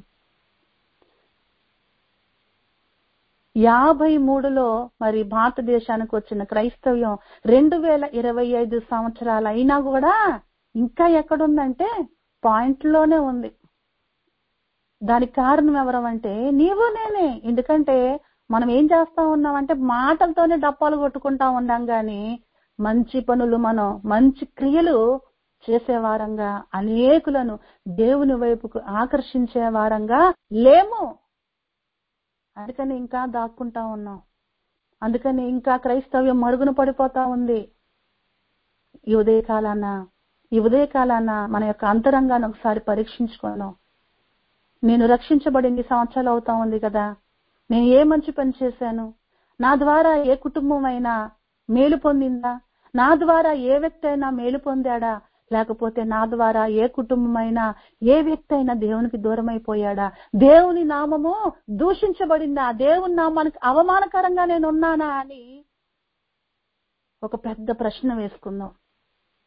యాభై మూడులో మరి భారతదేశానికి వచ్చిన క్రైస్తవ్యం రెండు వేల ఇరవై ఐదు సంవత్సరాలు అయినా కూడా ఇంకా ఎక్కడుందంటే పాయింట్లోనే ఉంది దానికి కారణం ఎవరమంటే నీవు నేనే ఎందుకంటే మనం ఏం చేస్తా ఉన్నామంటే మాటలతోనే డప్పాలు కొట్టుకుంటా ఉన్నాం గాని మంచి పనులు మనం మంచి క్రియలు చేసేవారంగా అనేకులను దేవుని వైపుకు ఆకర్షించే వారంగా లేము అందుకని ఇంకా దాక్కుంటా ఉన్నాం అందుకని ఇంకా క్రైస్తవ్యం మరుగున పడిపోతా ఉంది ఈ ఉదయకాలాన ఈ ఉదయకాలాన మన యొక్క అంతరంగాన్ని ఒకసారి పరీక్షించుకున్నాం నేను రక్షించబడింది సంవత్సరాలు అవుతా ఉంది కదా నేను ఏ మంచి పని చేశాను నా ద్వారా ఏ కుటుంబం అయినా మేలు పొందిందా నా ద్వారా ఏ వ్యక్తి అయినా మేలు పొందాడా లేకపోతే నా ద్వారా ఏ కుటుంబం అయినా ఏ వ్యక్తి అయినా దేవునికి దూరం అయిపోయాడా దేవుని నామము దూషించబడిందా దేవుని నామానికి అవమానకరంగా నేను ఉన్నానా అని ఒక పెద్ద ప్రశ్న వేసుకుందాం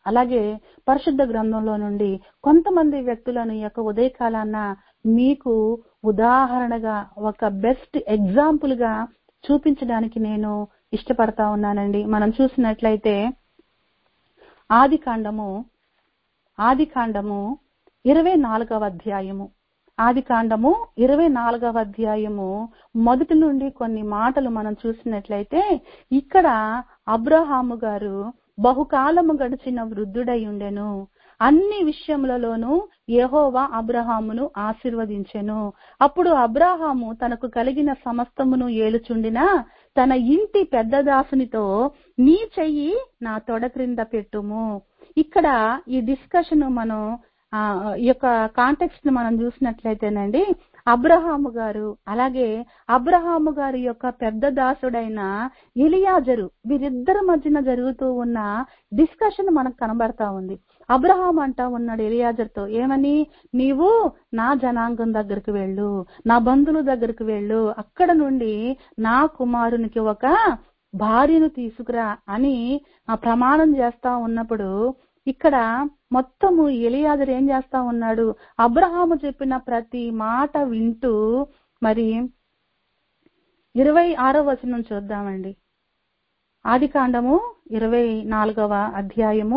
అలాగే పరిశుద్ధ గ్రంథంలో నుండి కొంతమంది వ్యక్తులను ఈ యొక్క ఉదయకాలాన్న మీకు ఉదాహరణగా ఒక బెస్ట్ ఎగ్జాంపుల్ గా చూపించడానికి నేను ఇష్టపడతా ఉన్నానండి మనం చూసినట్లయితే ఆది కాండము ఆది కాండము ఇరవై నాలుగవ అధ్యాయము ఆది కాండము ఇరవై నాలుగవ అధ్యాయము మొదటి నుండి కొన్ని మాటలు మనం చూసినట్లయితే ఇక్కడ అబ్రహాము గారు బహుకాలము గడిచిన వృద్ధుడై ఉండెను అన్ని విషయములలోనూ యెహోవా అబ్రహామును ఆశీర్వదించెను అప్పుడు అబ్రహాము తనకు కలిగిన సమస్తమును ఏలుచుండిన తన ఇంటి పెద్ద దాసునితో నీ చెయ్యి నా తొడ క్రింద పెట్టుము ఇక్కడ ఈ డిస్కషన్ మనం ఆ ఈ యొక్క కాంటెక్స్ట్ ని మనం చూసినట్లయితేనండి అబ్రహాము గారు అలాగే అబ్రహాము గారి యొక్క పెద్ద దాసుడైన ఎలియాజరు వీరిద్దరి మధ్యన జరుగుతూ ఉన్న డిస్కషన్ మనకు కనబడతా ఉంది అబ్రహాం అంటా ఉన్నాడు ఎలియాజర్తో ఏమని నీవు నా జనాంగం దగ్గరికి వెళ్ళు నా బంధువుల దగ్గరికి వెళ్ళు అక్కడ నుండి నా కుమారునికి ఒక భార్యను తీసుకురా అని ఆ ప్రమాణం చేస్తా ఉన్నప్పుడు ఇక్కడ మొత్తము ఎలియాజర్ ఏం చేస్తా ఉన్నాడు అబ్రహాము చెప్పిన ప్రతి మాట వింటూ మరి ఇరవై ఆరో వచనం చూద్దామండి ఆది కాండము ఇరవై నాలుగవ అధ్యాయము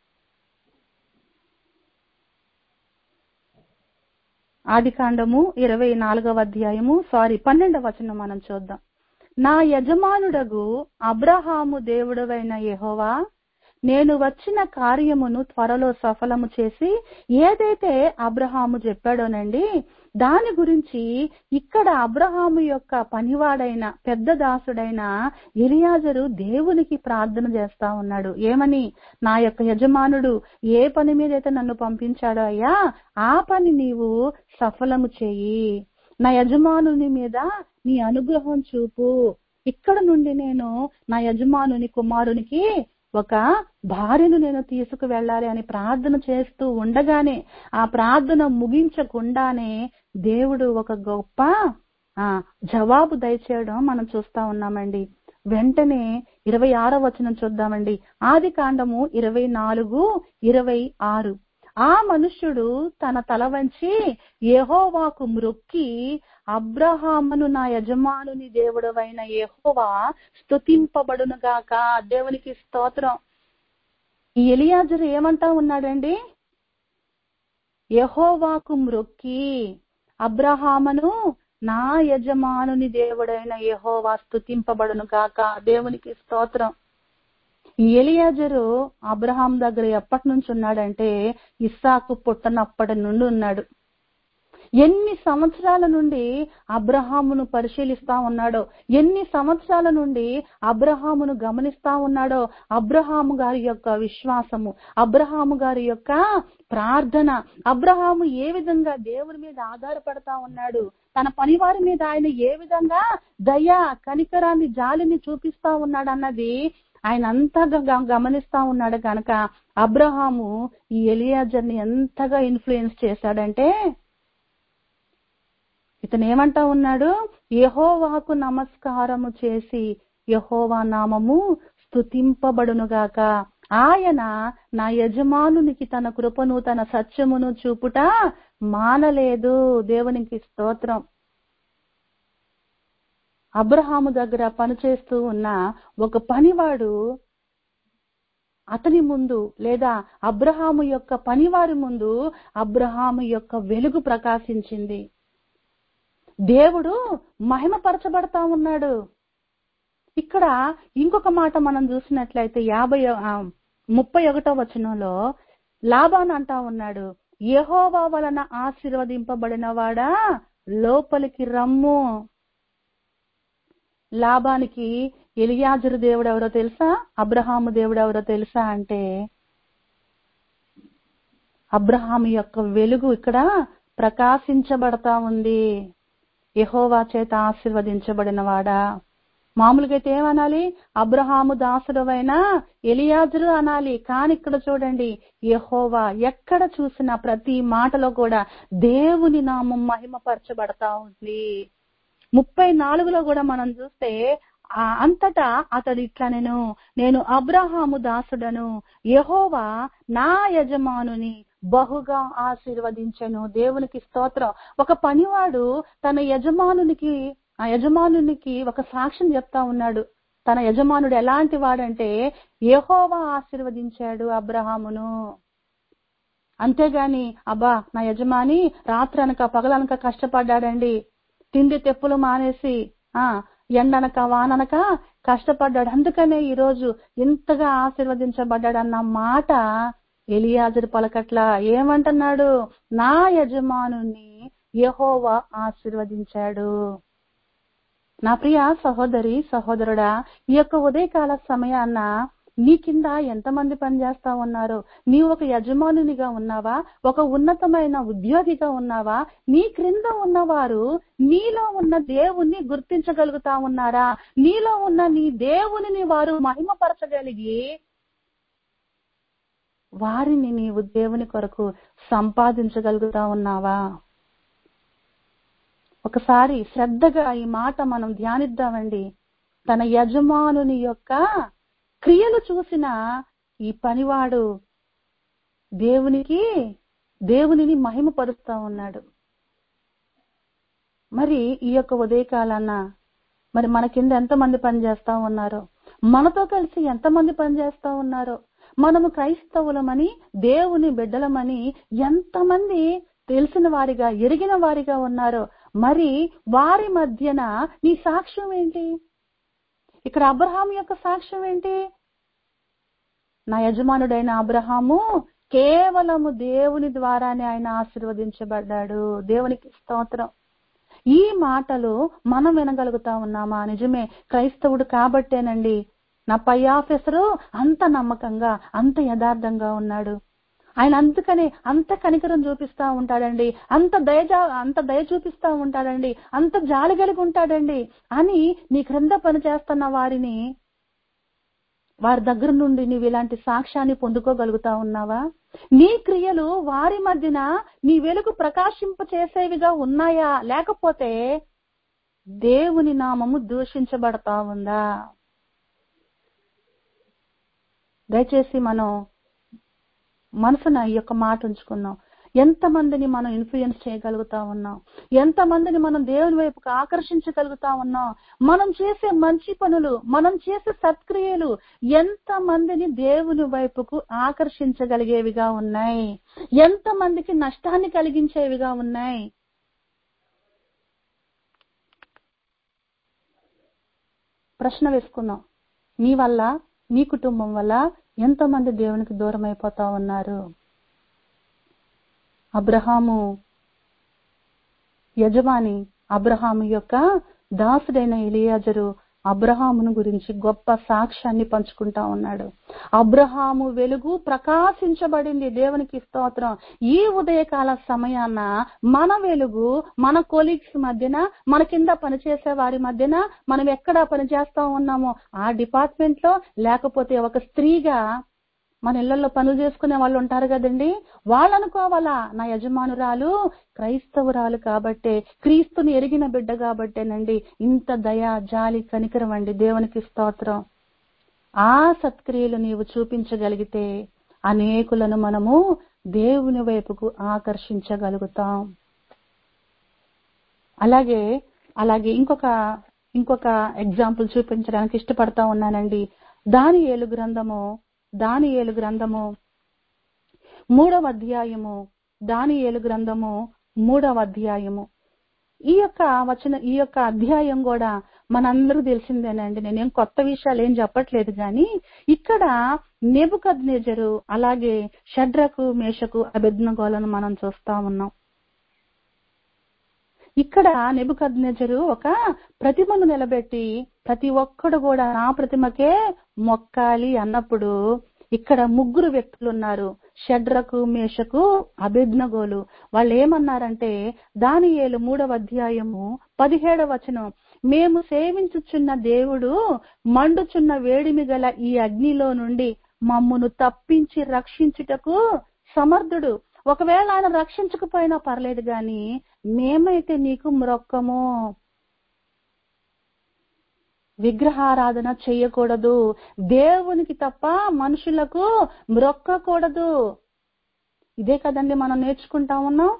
ఆది కాండము ఇరవై నాలుగవ అధ్యాయము సారీ పన్నెండవ వచనం మనం చూద్దాం నా యజమానుడగు అబ్రహాము దేవుడవైన యెహోవా నేను వచ్చిన కార్యమును త్వరలో సఫలము చేసి ఏదైతే అబ్రహాము చెప్పాడోనండి దాని గురించి ఇక్కడ అబ్రహాము యొక్క పనివాడైన పెద్ద దాసుడైన ఎలియాజరు దేవునికి ప్రార్థన చేస్తా ఉన్నాడు ఏమని నా యొక్క యజమానుడు ఏ పని మీద అయితే నన్ను పంపించాడో అయ్యా ఆ పని నీవు సఫలము చేయి నా యజమానుని మీద నీ అనుగ్రహం చూపు ఇక్కడ నుండి నేను నా యజమానుని కుమారునికి ఒక భార్యను నేను తీసుకు వెళ్ళాలి అని ప్రార్థన చేస్తూ ఉండగానే ఆ ప్రార్థన ముగించకుండానే దేవుడు ఒక గొప్ప ఆ జవాబు దయచేయడం మనం చూస్తా ఉన్నామండి వెంటనే ఇరవై ఆరో వచనం చూద్దామండి ఆది కాండము ఇరవై నాలుగు ఇరవై ఆరు ఆ మనుష్యుడు తన తల వంచి యెహోవాకు మ్రొక్కి అబ్రహామును నా యజమానుని దేవుడవైన యెహోవా స్తుతింపబడునుగాక దేవునికి స్తోత్రం ఈ ఎలియాజరు ఏమంటా ఉన్నాడండి యెహోవాకు మ్రొక్కి అబ్రహామును నా యజమానుని దేవుడైన యెహోవా స్తుతింపబడును గాక దేవునికి స్తోత్రం ఈ ఎలియాజరు అబ్రహాం దగ్గర ఎప్పటి నుంచి ఉన్నాడంటే ఇస్సాకు పుట్టనప్పటి నుండి ఉన్నాడు ఎన్ని సంవత్సరాల నుండి అబ్రహామును పరిశీలిస్తా ఉన్నాడో ఎన్ని సంవత్సరాల నుండి అబ్రహామును గమనిస్తా ఉన్నాడో అబ్రహాము గారి యొక్క విశ్వాసము అబ్రహాము గారి యొక్క ప్రార్థన అబ్రహాము ఏ విధంగా దేవుని మీద ఆధారపడతా ఉన్నాడు తన పనివారి మీద ఆయన ఏ విధంగా దయ కనికరాన్ని జాలిని చూపిస్తా ఉన్నాడు అన్నది ఆయన అంతగా గమనిస్తా ఉన్నాడు కనుక అబ్రహాము ఈ ఎలియాజర్ని ఎంతగా ఇన్ఫ్లుయెన్స్ చేశాడంటే ఇతను ఏమంటా ఉన్నాడు యహోవాకు నమస్కారము చేసి యహోవా నామము స్తుతింపబడునుగాక ఆయన నా యజమానునికి తన కృపను తన సత్యమును చూపుట మానలేదు దేవునికి స్తోత్రం అబ్రహాము దగ్గర పనిచేస్తూ ఉన్న ఒక పనివాడు అతని ముందు లేదా అబ్రహాము యొక్క పనివారి ముందు అబ్రహాము యొక్క వెలుగు ప్రకాశించింది దేవుడు మహిమపరచబడతా ఉన్నాడు ఇక్కడ ఇంకొక మాట మనం చూసినట్లయితే యాభై ముప్పై ఒకటో వచనంలో లాభాన్ అంటా ఉన్నాడు యహోవా వలన ఆశీర్వదింపబడిన వాడా లోపలికి రమ్ము లాభానికి ఎలియాజరు దేవుడు ఎవరో తెలుసా అబ్రహాము దేవుడు ఎవరో తెలుసా అంటే అబ్రహాము యొక్క వెలుగు ఇక్కడ ప్రకాశించబడతా ఉంది యహోవా చేత ఆశీర్వదించబడిన వాడా మామూలుగా అయితే ఏమనాలి అబ్రహాము దాసుడవైన ఎలియాజరు అనాలి కానీ ఇక్కడ చూడండి యహోవా ఎక్కడ చూసిన ప్రతి మాటలో కూడా దేవుని నామం మహిమపరచబడతా ఉంది ముప్పై నాలుగులో కూడా మనం చూస్తే ఆ అంతటా అతడు ఇట్లా నేను నేను అబ్రహాము దాసుడను యెహోవా నా యజమానుని బహుగా ఆశీర్వదించెను దేవునికి స్తోత్రం ఒక పనివాడు తన యజమానునికి ఆ యజమానునికి ఒక సాక్ష్యం చెప్తా ఉన్నాడు తన యజమానుడు ఎలాంటి వాడంటే యెహోవా ఆశీర్వదించాడు అబ్రహామును అంతేగాని అబ్బా నా యజమాని రాత్రనక పగలనక కష్టపడ్డాడండి తిండి తెప్పులు మానేసి ఆ ఎండనక వాననక కష్టపడ్డాడు అందుకనే ఈ రోజు ఇంతగా ఆశీర్వదించబడ్డాడు అన్న మాట ఎలియాజరు పలకట్ల ఏమంటున్నాడు నా యజమానుని యెహోవా ఆశీర్వదించాడు నా ప్రియ సహోదరి సహోదరుడా ఈ యొక్క ఉదయకాల సమయాన్న నీ కింద ఎంతమంది పనిచేస్తా ఉన్నారు నీవు ఒక యజమానునిగా ఉన్నావా ఒక ఉన్నతమైన ఉద్యోగిగా ఉన్నావా నీ క్రింద ఉన్నవారు నీలో ఉన్న దేవుణ్ణి గుర్తించగలుగుతా ఉన్నారా నీలో ఉన్న నీ దేవునిని వారు మహిమపరచగలిగి వారిని నీవు దేవుని కొరకు సంపాదించగలుగుతా ఉన్నావా ఒకసారి శ్రద్ధగా ఈ మాట మనం ధ్యానిద్దామండి తన యజమానుని యొక్క క్రియలు చూసిన ఈ పనివాడు దేవునికి దేవునిని మహిమపరుస్తా ఉన్నాడు మరి ఈ యొక్క ఉదయకాలాన మరి మన కింద ఎంతమంది పనిచేస్తా ఉన్నారో మనతో కలిసి ఎంతమంది పనిచేస్తా ఉన్నారో మనము క్రైస్తవులమని దేవుని బిడ్డలమని ఎంతమంది తెలిసిన వారిగా ఎరిగిన వారిగా ఉన్నారో మరి వారి మధ్యన నీ సాక్ష్యం ఏంటి ఇక్కడ అబ్రహాం యొక్క సాక్ష్యం ఏంటి నా యజమానుడైన అబ్రహాము కేవలము దేవుని ద్వారానే ఆయన ఆశీర్వదించబడ్డాడు దేవునికి స్తోత్రం ఈ మాటలు మనం వినగలుగుతా ఉన్నామా నిజమే క్రైస్తవుడు కాబట్టేనండి నా పై ఆఫీసరు అంత నమ్మకంగా అంత యథార్థంగా ఉన్నాడు ఆయన అందుకనే అంత కనికరం చూపిస్తా ఉంటాడండి అంత దయ అంత దయ చూపిస్తా ఉంటాడండి అంత జాలి కలిగి ఉంటాడండి అని నీ క్రింద పనిచేస్తున్న వారిని వారి దగ్గర నుండి నీవు ఇలాంటి సాక్ష్యాన్ని పొందుకోగలుగుతా ఉన్నావా నీ క్రియలు వారి మధ్యన నీ వెలుగు ప్రకాశింప చేసేవిగా ఉన్నాయా లేకపోతే దేవుని నామము దూషించబడతా ఉందా దయచేసి మనం మనసున ఈ యొక్క మాట ఉంచుకున్నాం ఎంతమందిని మనం ఇన్ఫ్లుయెన్స్ చేయగలుగుతా ఉన్నాం ఎంతమందిని మనం దేవుని వైపుకు ఆకర్షించగలుగుతా ఉన్నాం మనం చేసే మంచి పనులు మనం చేసే సత్క్రియలు ఎంతమందిని దేవుని వైపుకు ఆకర్షించగలిగేవిగా ఉన్నాయి ఎంతమందికి నష్టాన్ని కలిగించేవిగా ఉన్నాయి ప్రశ్న వేసుకుందాం నీ వల్ల నీ కుటుంబం వల్ల ఎంతమంది దేవునికి దూరం అయిపోతా ఉన్నారు అబ్రహాము యజమాని అబ్రహాము యొక్క దాసుడైన ఎలియాజరు అబ్రహామును గురించి గొప్ప సాక్ష్యాన్ని పంచుకుంటా ఉన్నాడు అబ్రహాము వెలుగు ప్రకాశించబడింది దేవునికి స్తోత్రం ఈ ఉదయకాల సమయాన మన వెలుగు మన కొలీగ్స్ మధ్యన మన కింద పనిచేసే వారి మధ్యన మనం ఎక్కడ పనిచేస్తా ఉన్నామో ఆ డిపార్ట్మెంట్ లో లేకపోతే ఒక స్త్రీగా మన ఇళ్లలో పనులు చేసుకునే వాళ్ళు ఉంటారు కదండి వాళ్ళు అనుకోవాలా నా యజమానురాలు క్రైస్తవురాలు కాబట్టే క్రీస్తుని ఎరిగిన బిడ్డ కాబట్టేనండి ఇంత దయ జాలి కనికరం అండి దేవునికి స్తోత్రం ఆ సత్క్రియలు నీవు చూపించగలిగితే అనేకులను మనము దేవుని వైపుకు ఆకర్షించగలుగుతాం అలాగే అలాగే ఇంకొక ఇంకొక ఎగ్జాంపుల్ చూపించడానికి ఇష్టపడతా ఉన్నానండి దాని ఏలు గ్రంథము దాని ఏలు గ్రంథము మూడవ అధ్యాయము దాని ఏలు గ్రంథము మూడవ అధ్యాయము ఈ యొక్క వచన ఈ యొక్క అధ్యాయం కూడా మనందరూ తెలిసిందేనండి నేనేం కొత్త విషయాలు ఏం చెప్పట్లేదు కానీ ఇక్కడ నెబుకద్నెజరు అలాగే షడ్రకు మేషకు అభిజ్ఞగోలను మనం చూస్తా ఉన్నాం ఇక్కడ నెబుకద్నెజరు ఒక ప్రతిమను నిలబెట్టి ప్రతి ఒక్కడు కూడా నా ప్రతిమకే మొక్కాలి అన్నప్పుడు ఇక్కడ ముగ్గురు వ్యక్తులు ఉన్నారు షడ్రకు మేషకు అభిజ్ఞగోలు వాళ్ళు ఏమన్నారంటే దాని ఏలు మూడవ అధ్యాయము పదిహేడవ వచనం మేము సేవించుచున్న దేవుడు మండుచున్న వేడిమి గల ఈ అగ్నిలో నుండి మమ్మును తప్పించి రక్షించుటకు సమర్థుడు ఒకవేళ ఆయన రక్షించకపోయినా పర్లేదు గాని మేమైతే నీకు మ్రొక్కము విగ్రహారాధన చెయ్యకూడదు దేవునికి తప్ప మనుషులకు మ్రొక్కకూడదు ఇదే కదండి మనం నేర్చుకుంటా ఉన్నాం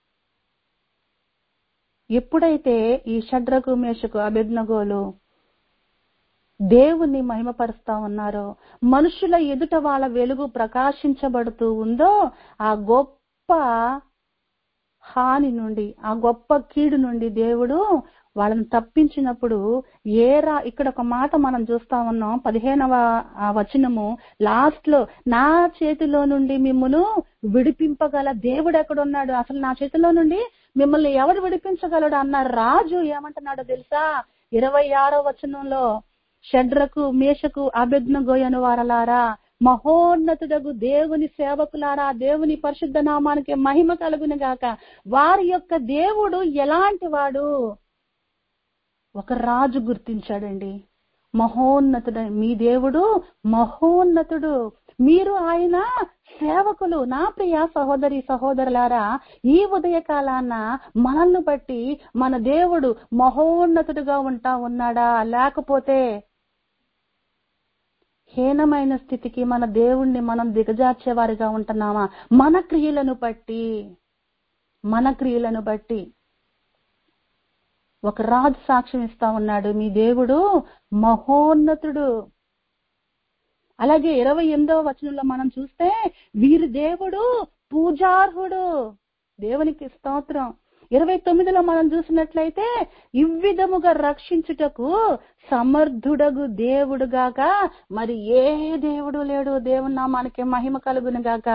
ఎప్పుడైతే ఈ షడ్రకు మేషకు అభిజ్ఞగోలు దేవుణ్ణి మహిమపరుస్తా ఉన్నారో మనుషుల ఎదుట వాళ్ళ వెలుగు ప్రకాశించబడుతూ ఉందో ఆ గొప్ప హాని నుండి ఆ గొప్ప కీడు నుండి దేవుడు వాళ్ళని తప్పించినప్పుడు ఏరా ఇక్కడ ఒక మాట మనం చూస్తా ఉన్నాం పదిహేనవ ఆ వచనము లాస్ట్ లో నా చేతిలో నుండి మిమ్మను విడిపింపగల దేవుడు ఎక్కడున్నాడు అసలు నా చేతిలో నుండి మిమ్మల్ని ఎవరు విడిపించగలడు అన్న రాజు ఏమంటున్నాడో తెలుసా ఇరవై ఆరో వచనంలో షడ్రకు మేషకు అభిజ్ఞ గోయను వారలారా మహోన్నతుడగు దేవుని సేవకులారా దేవుని పరిశుద్ధ నామానికి మహిమ కలుగును గాక వారి యొక్క దేవుడు ఎలాంటి వాడు ఒక రాజు గుర్తించాడండి మహోన్నతుడు మీ దేవుడు మహోన్నతుడు మీరు ఆయన సేవకులు నా ప్రియ సహోదరి సహోదరులారా ఈ ఉదయకాలాన మనల్ని బట్టి మన దేవుడు మహోన్నతుడుగా ఉంటా ఉన్నాడా లేకపోతే హీనమైన స్థితికి మన దేవుణ్ణి మనం దిగజార్చేవారిగా ఉంటున్నామా మన క్రియలను బట్టి మన క్రియలను బట్టి ఒక రాజు సాక్ష్యం ఇస్తా ఉన్నాడు మీ దేవుడు మహోన్నతుడు అలాగే ఇరవై ఎనిమిదవ వచనంలో మనం చూస్తే వీరి దేవుడు పూజార్హుడు దేవునికి స్తోత్రం ఇరవై తొమ్మిదిలో మనం చూసినట్లయితే ఇవ్విధముగా రక్షించుటకు సమర్థుడగు దేవుడుగాక మరి ఏ దేవుడు లేడు దేవుని నామానికి మహిమ కలుగును గాక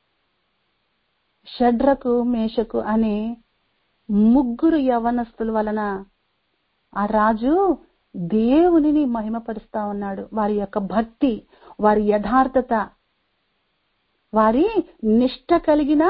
షడ్రకు మేషకు అనే ముగ్గురు యవనస్తుల వలన ఆ రాజు దేవునిని మహిమపరుస్తా ఉన్నాడు వారి యొక్క భక్తి వారి యథార్థత వారి నిష్ట కలిగిన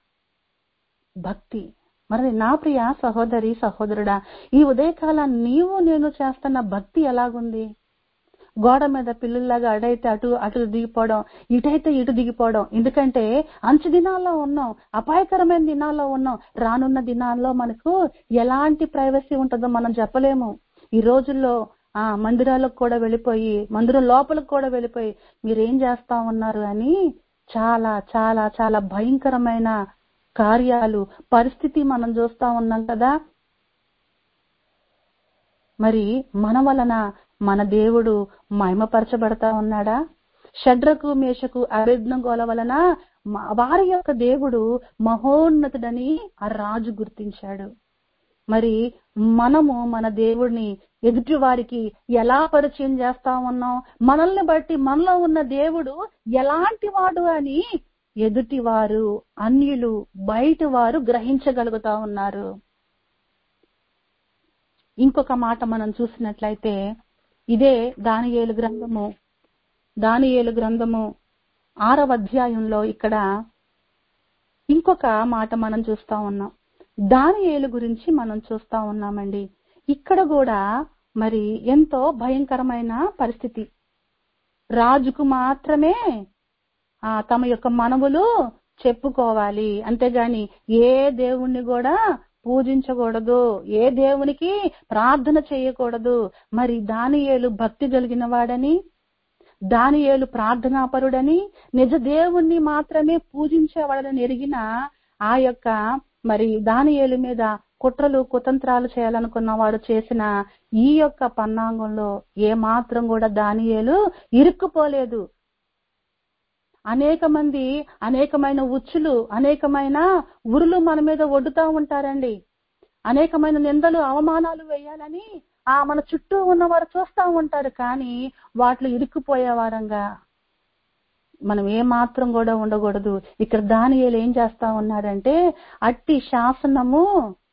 భక్తి మరి నా ప్రియ సహోదరి సహోదరుడా ఈ ఉదయకాల నీవు నేను చేస్తున్న భక్తి ఎలాగుంది గోడ మీద పిల్లుల్లాగా అడైతే అటు అటు దిగిపోవడం ఇటైతే ఇటు దిగిపోవడం ఎందుకంటే అంచు దినాల్లో ఉన్నాం అపాయకరమైన దినాల్లో ఉన్నాం రానున్న దినాల్లో మనకు ఎలాంటి ప్రైవసీ ఉంటుందో మనం చెప్పలేము ఈ రోజుల్లో ఆ మందిరాలకు కూడా వెళ్ళిపోయి మందిరం లోపలికి కూడా వెళ్ళిపోయి మీరేం చేస్తా ఉన్నారు అని చాలా చాలా చాలా భయంకరమైన కార్యాలు పరిస్థితి మనం చూస్తా ఉన్నాం కదా మరి మన వలన మన దేవుడు మహిమపరచబడతా ఉన్నాడా షడ్రకు మేషకు అభిజ్ఞగోల వలన వారి యొక్క దేవుడు మహోన్నతుడని ఆ రాజు గుర్తించాడు మరి మనము మన దేవుడిని ఎదుటి వారికి ఎలా పరిచయం చేస్తా ఉన్నాం మనల్ని బట్టి మనలో ఉన్న దేవుడు ఎలాంటి వాడు అని ఎదుటి వారు అన్యులు బయట వారు గ్రహించగలుగుతా ఉన్నారు ఇంకొక మాట మనం చూసినట్లయితే ఇదే దానియేలు గ్రంథము దానియేలు గ్రంథము ఆరవ అధ్యాయంలో ఇక్కడ ఇంకొక మాట మనం చూస్తా ఉన్నాం దానియేలు గురించి మనం చూస్తా ఉన్నామండి ఇక్కడ కూడా మరి ఎంతో భయంకరమైన పరిస్థితి రాజుకు మాత్రమే ఆ తమ యొక్క మనవులు చెప్పుకోవాలి అంతేగాని ఏ దేవుణ్ణి కూడా పూజించకూడదు ఏ దేవునికి ప్రార్థన చేయకూడదు మరి దానియేలు భక్తి కలిగిన వాడని దానియేలు ప్రార్థనాపరుడని నిజ దేవుణ్ణి మాత్రమే పూజించేవాడని ఎరిగిన ఆ యొక్క మరి దానియేలు మీద కుట్రలు కుతంత్రాలు చేయాలనుకున్న వారు చేసిన ఈ యొక్క పన్నాంగంలో ఏ మాత్రం కూడా దానియేలు ఇరుక్కుపోలేదు అనేక మంది అనేకమైన ఉచ్చులు అనేకమైన ఉరులు మన మీద ఒడ్డుతా ఉంటారండి అనేకమైన నిందలు అవమానాలు వేయాలని ఆ మన చుట్టూ ఉన్నవారు చూస్తా ఉంటారు కానీ వాటిలో ఇరుక్కుపోయే వారంగా మనం ఏ మాత్రం కూడా ఉండకూడదు ఇక్కడ దానియేలు ఏం చేస్తా ఉన్నాడంటే అట్టి శాసనము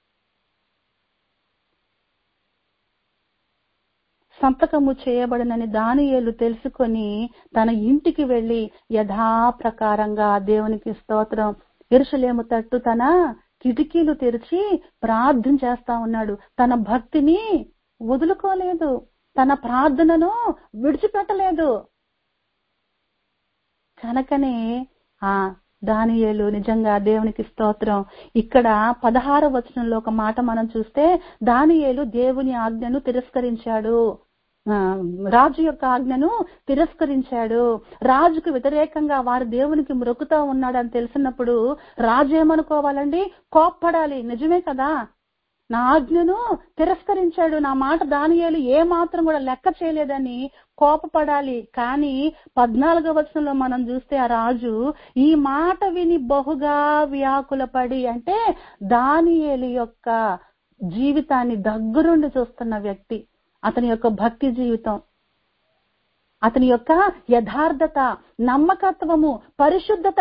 సంతకము చేయబడినని దానియేలు తెలుసుకొని తన ఇంటికి వెళ్లి యథాప్రకారంగా దేవునికి స్తోత్రం ఎరుసలేము తట్టు తన కిటికీలు తెరిచి ప్రార్థన చేస్తా ఉన్నాడు తన భక్తిని వదులుకోలేదు తన ప్రార్థనను విడిచిపెట్టలేదు కనుకనే ఆ దానియేలు నిజంగా దేవునికి స్తోత్రం ఇక్కడ పదహార వచనంలో ఒక మాట మనం చూస్తే దానియేలు దేవుని ఆజ్ఞను తిరస్కరించాడు ఆ, రాజు యొక్క ఆజ్ఞను తిరస్కరించాడు రాజుకు వ్యతిరేకంగా వారు దేవునికి మ్రొక్కుతా ఉన్నాడు అని తెలిసినప్పుడు రాజు ఏమనుకోవాలండి కోప్పడాలి నిజమే కదా నా ఆజ్ఞను తిరస్కరించాడు నా మాట దానియేలు ఏ మాత్రం కూడా లెక్క చేయలేదని కోపపడాలి కానీ పద్నాలుగో వచనంలో మనం చూస్తే ఆ రాజు ఈ మాట విని బహుగా వ్యాకులపడి అంటే దానియేలు యొక్క జీవితాన్ని దగ్గరుండి చూస్తున్న వ్యక్తి అతని యొక్క భక్తి జీవితం అతని యొక్క యథార్థత నమ్మకత్వము పరిశుద్ధత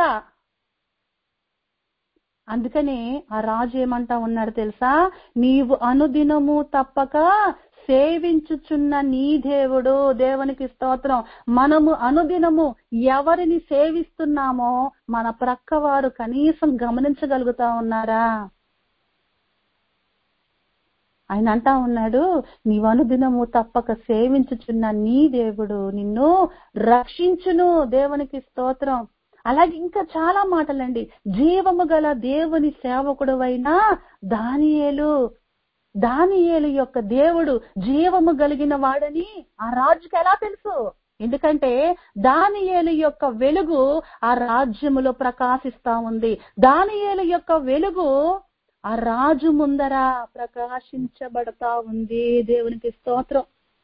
అందుకనే ఆ రాజు ఏమంటా ఉన్నాడు తెలుసా నీవు అనుదినము తప్పక సేవించుచున్న నీ దేవుడు దేవునికి స్తోత్రం మనము అనుదినము ఎవరిని సేవిస్తున్నామో మన ప్రక్కవారు కనీసం గమనించగలుగుతా ఉన్నారా ఆయన అంటా ఉన్నాడు నీవు అనుదినము తప్పక సేవించుచున్న నీ దేవుడు నిన్ను రక్షించును దేవునికి స్తోత్రం అలాగే ఇంకా చాలా మాటలండి జీవము గల దేవుని సేవకుడువైన దానియేలు దానియేలు యొక్క దేవుడు జీవము కలిగిన వాడని ఆ రాజుకి ఎలా తెలుసు ఎందుకంటే దానియేలు యొక్క వెలుగు ఆ రాజ్యములో ప్రకాశిస్తా ఉంది దానియేలు యొక్క వెలుగు ఆ రాజు ముందర ప్రకాశించబడతా ఉంది దేవునికి స్తోత్రం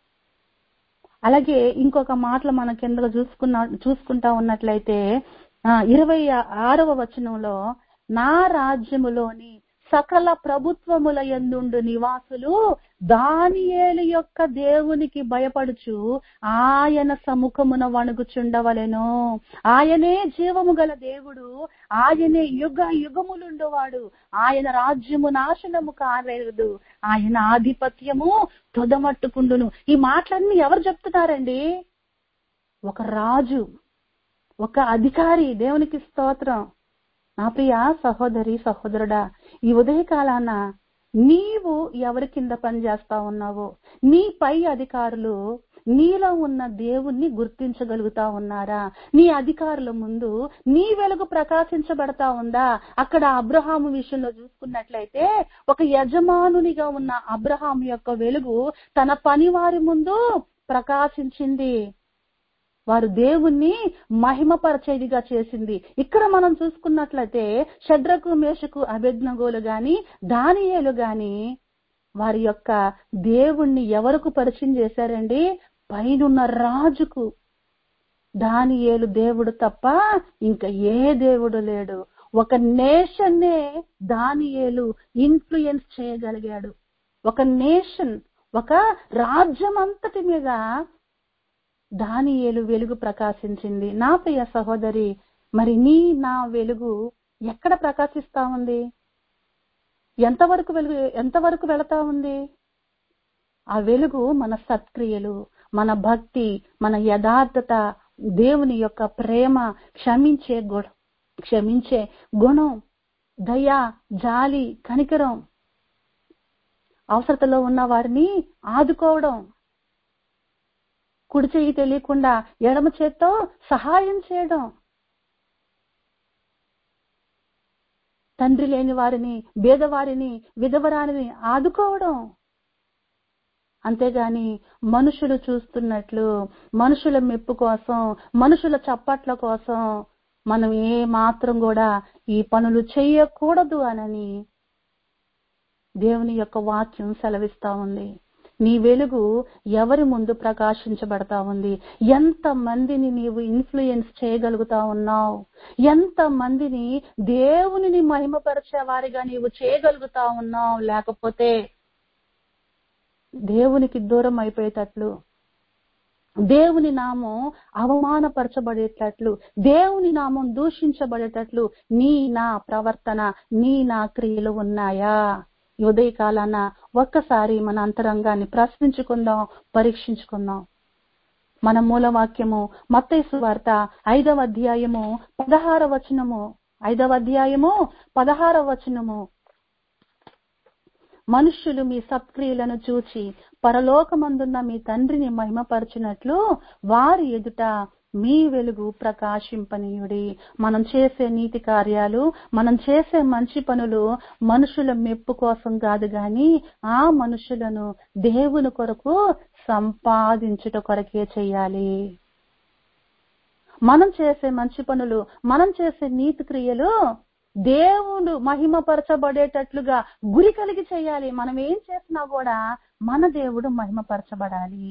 అలాగే ఇంకొక మాటలు మన కింద చూసుకున్నా చూసుకుంటా ఉన్నట్లయితే ఆ ఇరవై ఆరవ వచనంలో నా రాజ్యములోని సకల ప్రభుత్వముల ఎందుండు నివాసులు దానియేలు యొక్క దేవునికి భయపడుచు ఆయన సముఖమున వణుకుచుండవలెను ఆయనే జీవము గల దేవుడు ఆయనే యుగ యుగములుండువాడు ఆయన రాజ్యము నాశనము కాలేదు ఆయన ఆధిపత్యము తొదమట్టుకుండును ఈ మాటలన్నీ ఎవరు చెప్తున్నారండి ఒక రాజు ఒక అధికారి దేవునికి స్తోత్రం నా ప్రియ సహోదరి సహోదరుడా ఈ ఉదయకాలాన నీవు ఎవరి కింద పనిచేస్తా ఉన్నావో నీ పై అధికారులు నీలో ఉన్న దేవుణ్ణి గుర్తించగలుగుతా ఉన్నారా నీ అధికారుల ముందు నీ వెలుగు ప్రకాశించబడతా ఉందా అక్కడ అబ్రహాము విషయంలో చూసుకున్నట్లయితే ఒక యజమానునిగా ఉన్న అబ్రహాము యొక్క వెలుగు తన పనివారి ముందు ప్రకాశించింది వారు దేవుణ్ణి మహిమపరచేదిగా చేసింది ఇక్కడ మనం చూసుకున్నట్లయితే షడ్రకు మేషకు అభిజ్ఞగోలు గాని దానియేలు గాని వారి యొక్క దేవుణ్ణి ఎవరికి పరిచయం చేశారండి పైనున్న రాజుకు దానియేలు దేవుడు తప్ప ఇంకా ఏ దేవుడు లేడు ఒక నేషన్నే దానియేలు ఇన్ఫ్లుయెన్స్ చేయగలిగాడు ఒక నేషన్ ఒక రాజ్యం అంతటి మీద దానియేలు వెలుగు ప్రకాశించింది నా ప్రియ సహోదరి మరి నీ నా వెలుగు ఎక్కడ ప్రకాశిస్తా ఉంది ఎంతవరకు వెలుగు ఎంతవరకు వెళతా ఉంది ఆ వెలుగు మన సత్క్రియలు మన భక్తి మన యథార్థత దేవుని యొక్క ప్రేమ క్షమించే గుణ క్షమించే గుణం దయ జాలి కనికరం అవసరతలో ఉన్న వారిని ఆదుకోవడం కుడి చెయ్యి తెలియకుండా ఎడమ చేత్తో సహాయం చేయడం తండ్రి లేని వారిని బేదవారిని విధవరాని ఆదుకోవడం అంతేగాని మనుషులు చూస్తున్నట్లు మనుషుల మెప్పు కోసం మనుషుల చప్పట్ల కోసం మనం ఏ మాత్రం కూడా ఈ పనులు చెయ్యకూడదు అనని దేవుని యొక్క వాక్యం సెలవిస్తా ఉంది నీ వెలుగు ఎవరి ముందు ప్రకాశించబడతా ఉంది ఎంత మందిని నీవు ఇన్ఫ్లుయెన్స్ చేయగలుగుతా ఉన్నావు ఎంత మందిని దేవునిని మహిమపరిచే వారిగా నీవు చేయగలుగుతా ఉన్నావు లేకపోతే దేవునికి దూరం అయిపోయేటట్లు దేవుని నామం అవమానపరచబడేటట్లు దేవుని నామం దూషించబడేటట్లు నీ నా ప్రవర్తన నీ నా క్రియలు ఉన్నాయా ఈ ఉదయకాలాన ఒక్కసారి మన అంతరంగాన్ని ప్రశ్నించుకుందాం పరీక్షించుకుందాం మన మూలవాక్యము మత్తైసు వార్త ఐదవ అధ్యాయము పదహార వచనము ఐదవ అధ్యాయము పదహార వచనము మనుష్యులు మీ సత్క్రియలను చూచి పరలోకమందున్న మీ తండ్రిని మహిమపరచినట్లు వారి ఎదుట మీ వెలుగు ప్రకాశింపనీయుడి మనం చేసే నీతి కార్యాలు మనం చేసే మంచి పనులు మనుషుల మెప్పు కోసం కాదు గాని ఆ మనుషులను దేవుని కొరకు సంపాదించుట కొరకే చెయ్యాలి మనం చేసే మంచి పనులు మనం చేసే నీతి క్రియలు దేవుడు మహిమపరచబడేటట్లుగా గురి కలిగి చేయాలి మనం ఏం చేసినా కూడా మన దేవుడు మహిమపరచబడాలి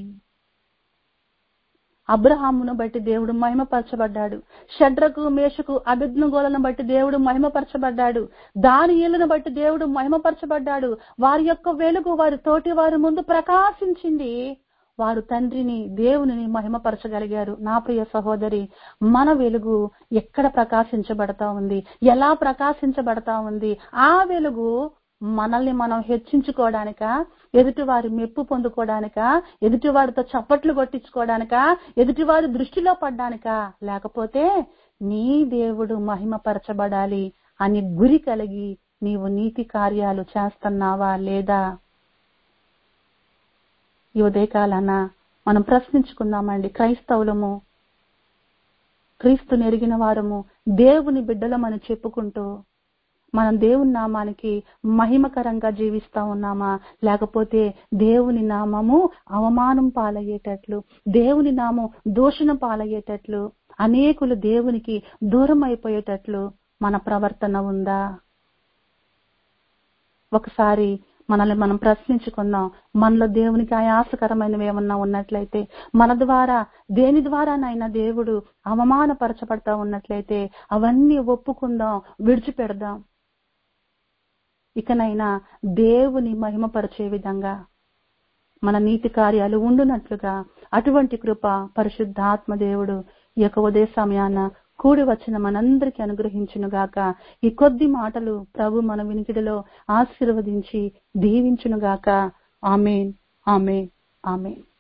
అబ్రహామును బట్టి దేవుడు మహిమపరచబడ్డాడు షడ్రకు మేషకు అభిజ్ఞగోలను బట్టి దేవుడు మహిమపరచబడ్డాడు దానియేలును బట్టి దేవుడు మహిమపరచబడ్డాడు వారి యొక్క వెలుగు వారి తోటి వారి ముందు ప్రకాశించింది వారు తండ్రిని దేవునిని మహిమపరచగలిగారు నా ప్రియ సహోదరి మన వెలుగు ఎక్కడ ప్రకాశించబడతా ఉంది ఎలా ప్రకాశించబడతా ఉంది ఆ వెలుగు మనల్ని మనం హెచ్చించుకోవడానిక ఎదుటివారి మెప్పు పొందుకోవడానిక ఎదుటివారితో చప్పట్లు కొట్టించుకోవడానిక ఎదుటివారి దృష్టిలో పడ్డానిక లేకపోతే నీ దేవుడు మహిమపరచబడాలి అని గురి కలిగి నీవు నీతి కార్యాలు చేస్తున్నావా లేదా ఈ ఉదయకాలాన మనం ప్రశ్నించుకుందామండి క్రైస్తవులము క్రీస్తు నెరిగిన వారము దేవుని బిడ్డలమని చెప్పుకుంటూ మనం దేవుని నామానికి మహిమకరంగా జీవిస్తా ఉన్నామా లేకపోతే దేవుని నామము అవమానం పాలయ్యేటట్లు దేవుని నామం దూషణ పాలయ్యేటట్లు అనేకులు దేవునికి దూరం అయిపోయేటట్లు మన ప్రవర్తన ఉందా ఒకసారి మనల్ని మనం ప్రశ్నించుకుందాం మనలో దేవునికి ఆయాసకరమైనవి ఏమన్నా ఉన్నట్లయితే మన ద్వారా దేని ద్వారానైనా దేవుడు అవమానపరచబడతా ఉన్నట్లయితే అవన్నీ ఒప్పుకుందాం విడిచిపెడదాం ఇకనైనా దేవుని మహిమపరిచే విధంగా మన నీతి కార్యాలు ఉండునట్లుగా అటువంటి కృప పరిశుద్ధాత్మ దేవుడు ఈ యొక్క ఉదయ సమయాన కూడి వచ్చిన మనందరికి అనుగ్రహించునుగాక ఈ కొద్ది మాటలు ప్రభు మన వినికిడిలో ఆశీర్వదించి దీవించునుగాక ఆమెన్ ఆమెన్ ఆమెన్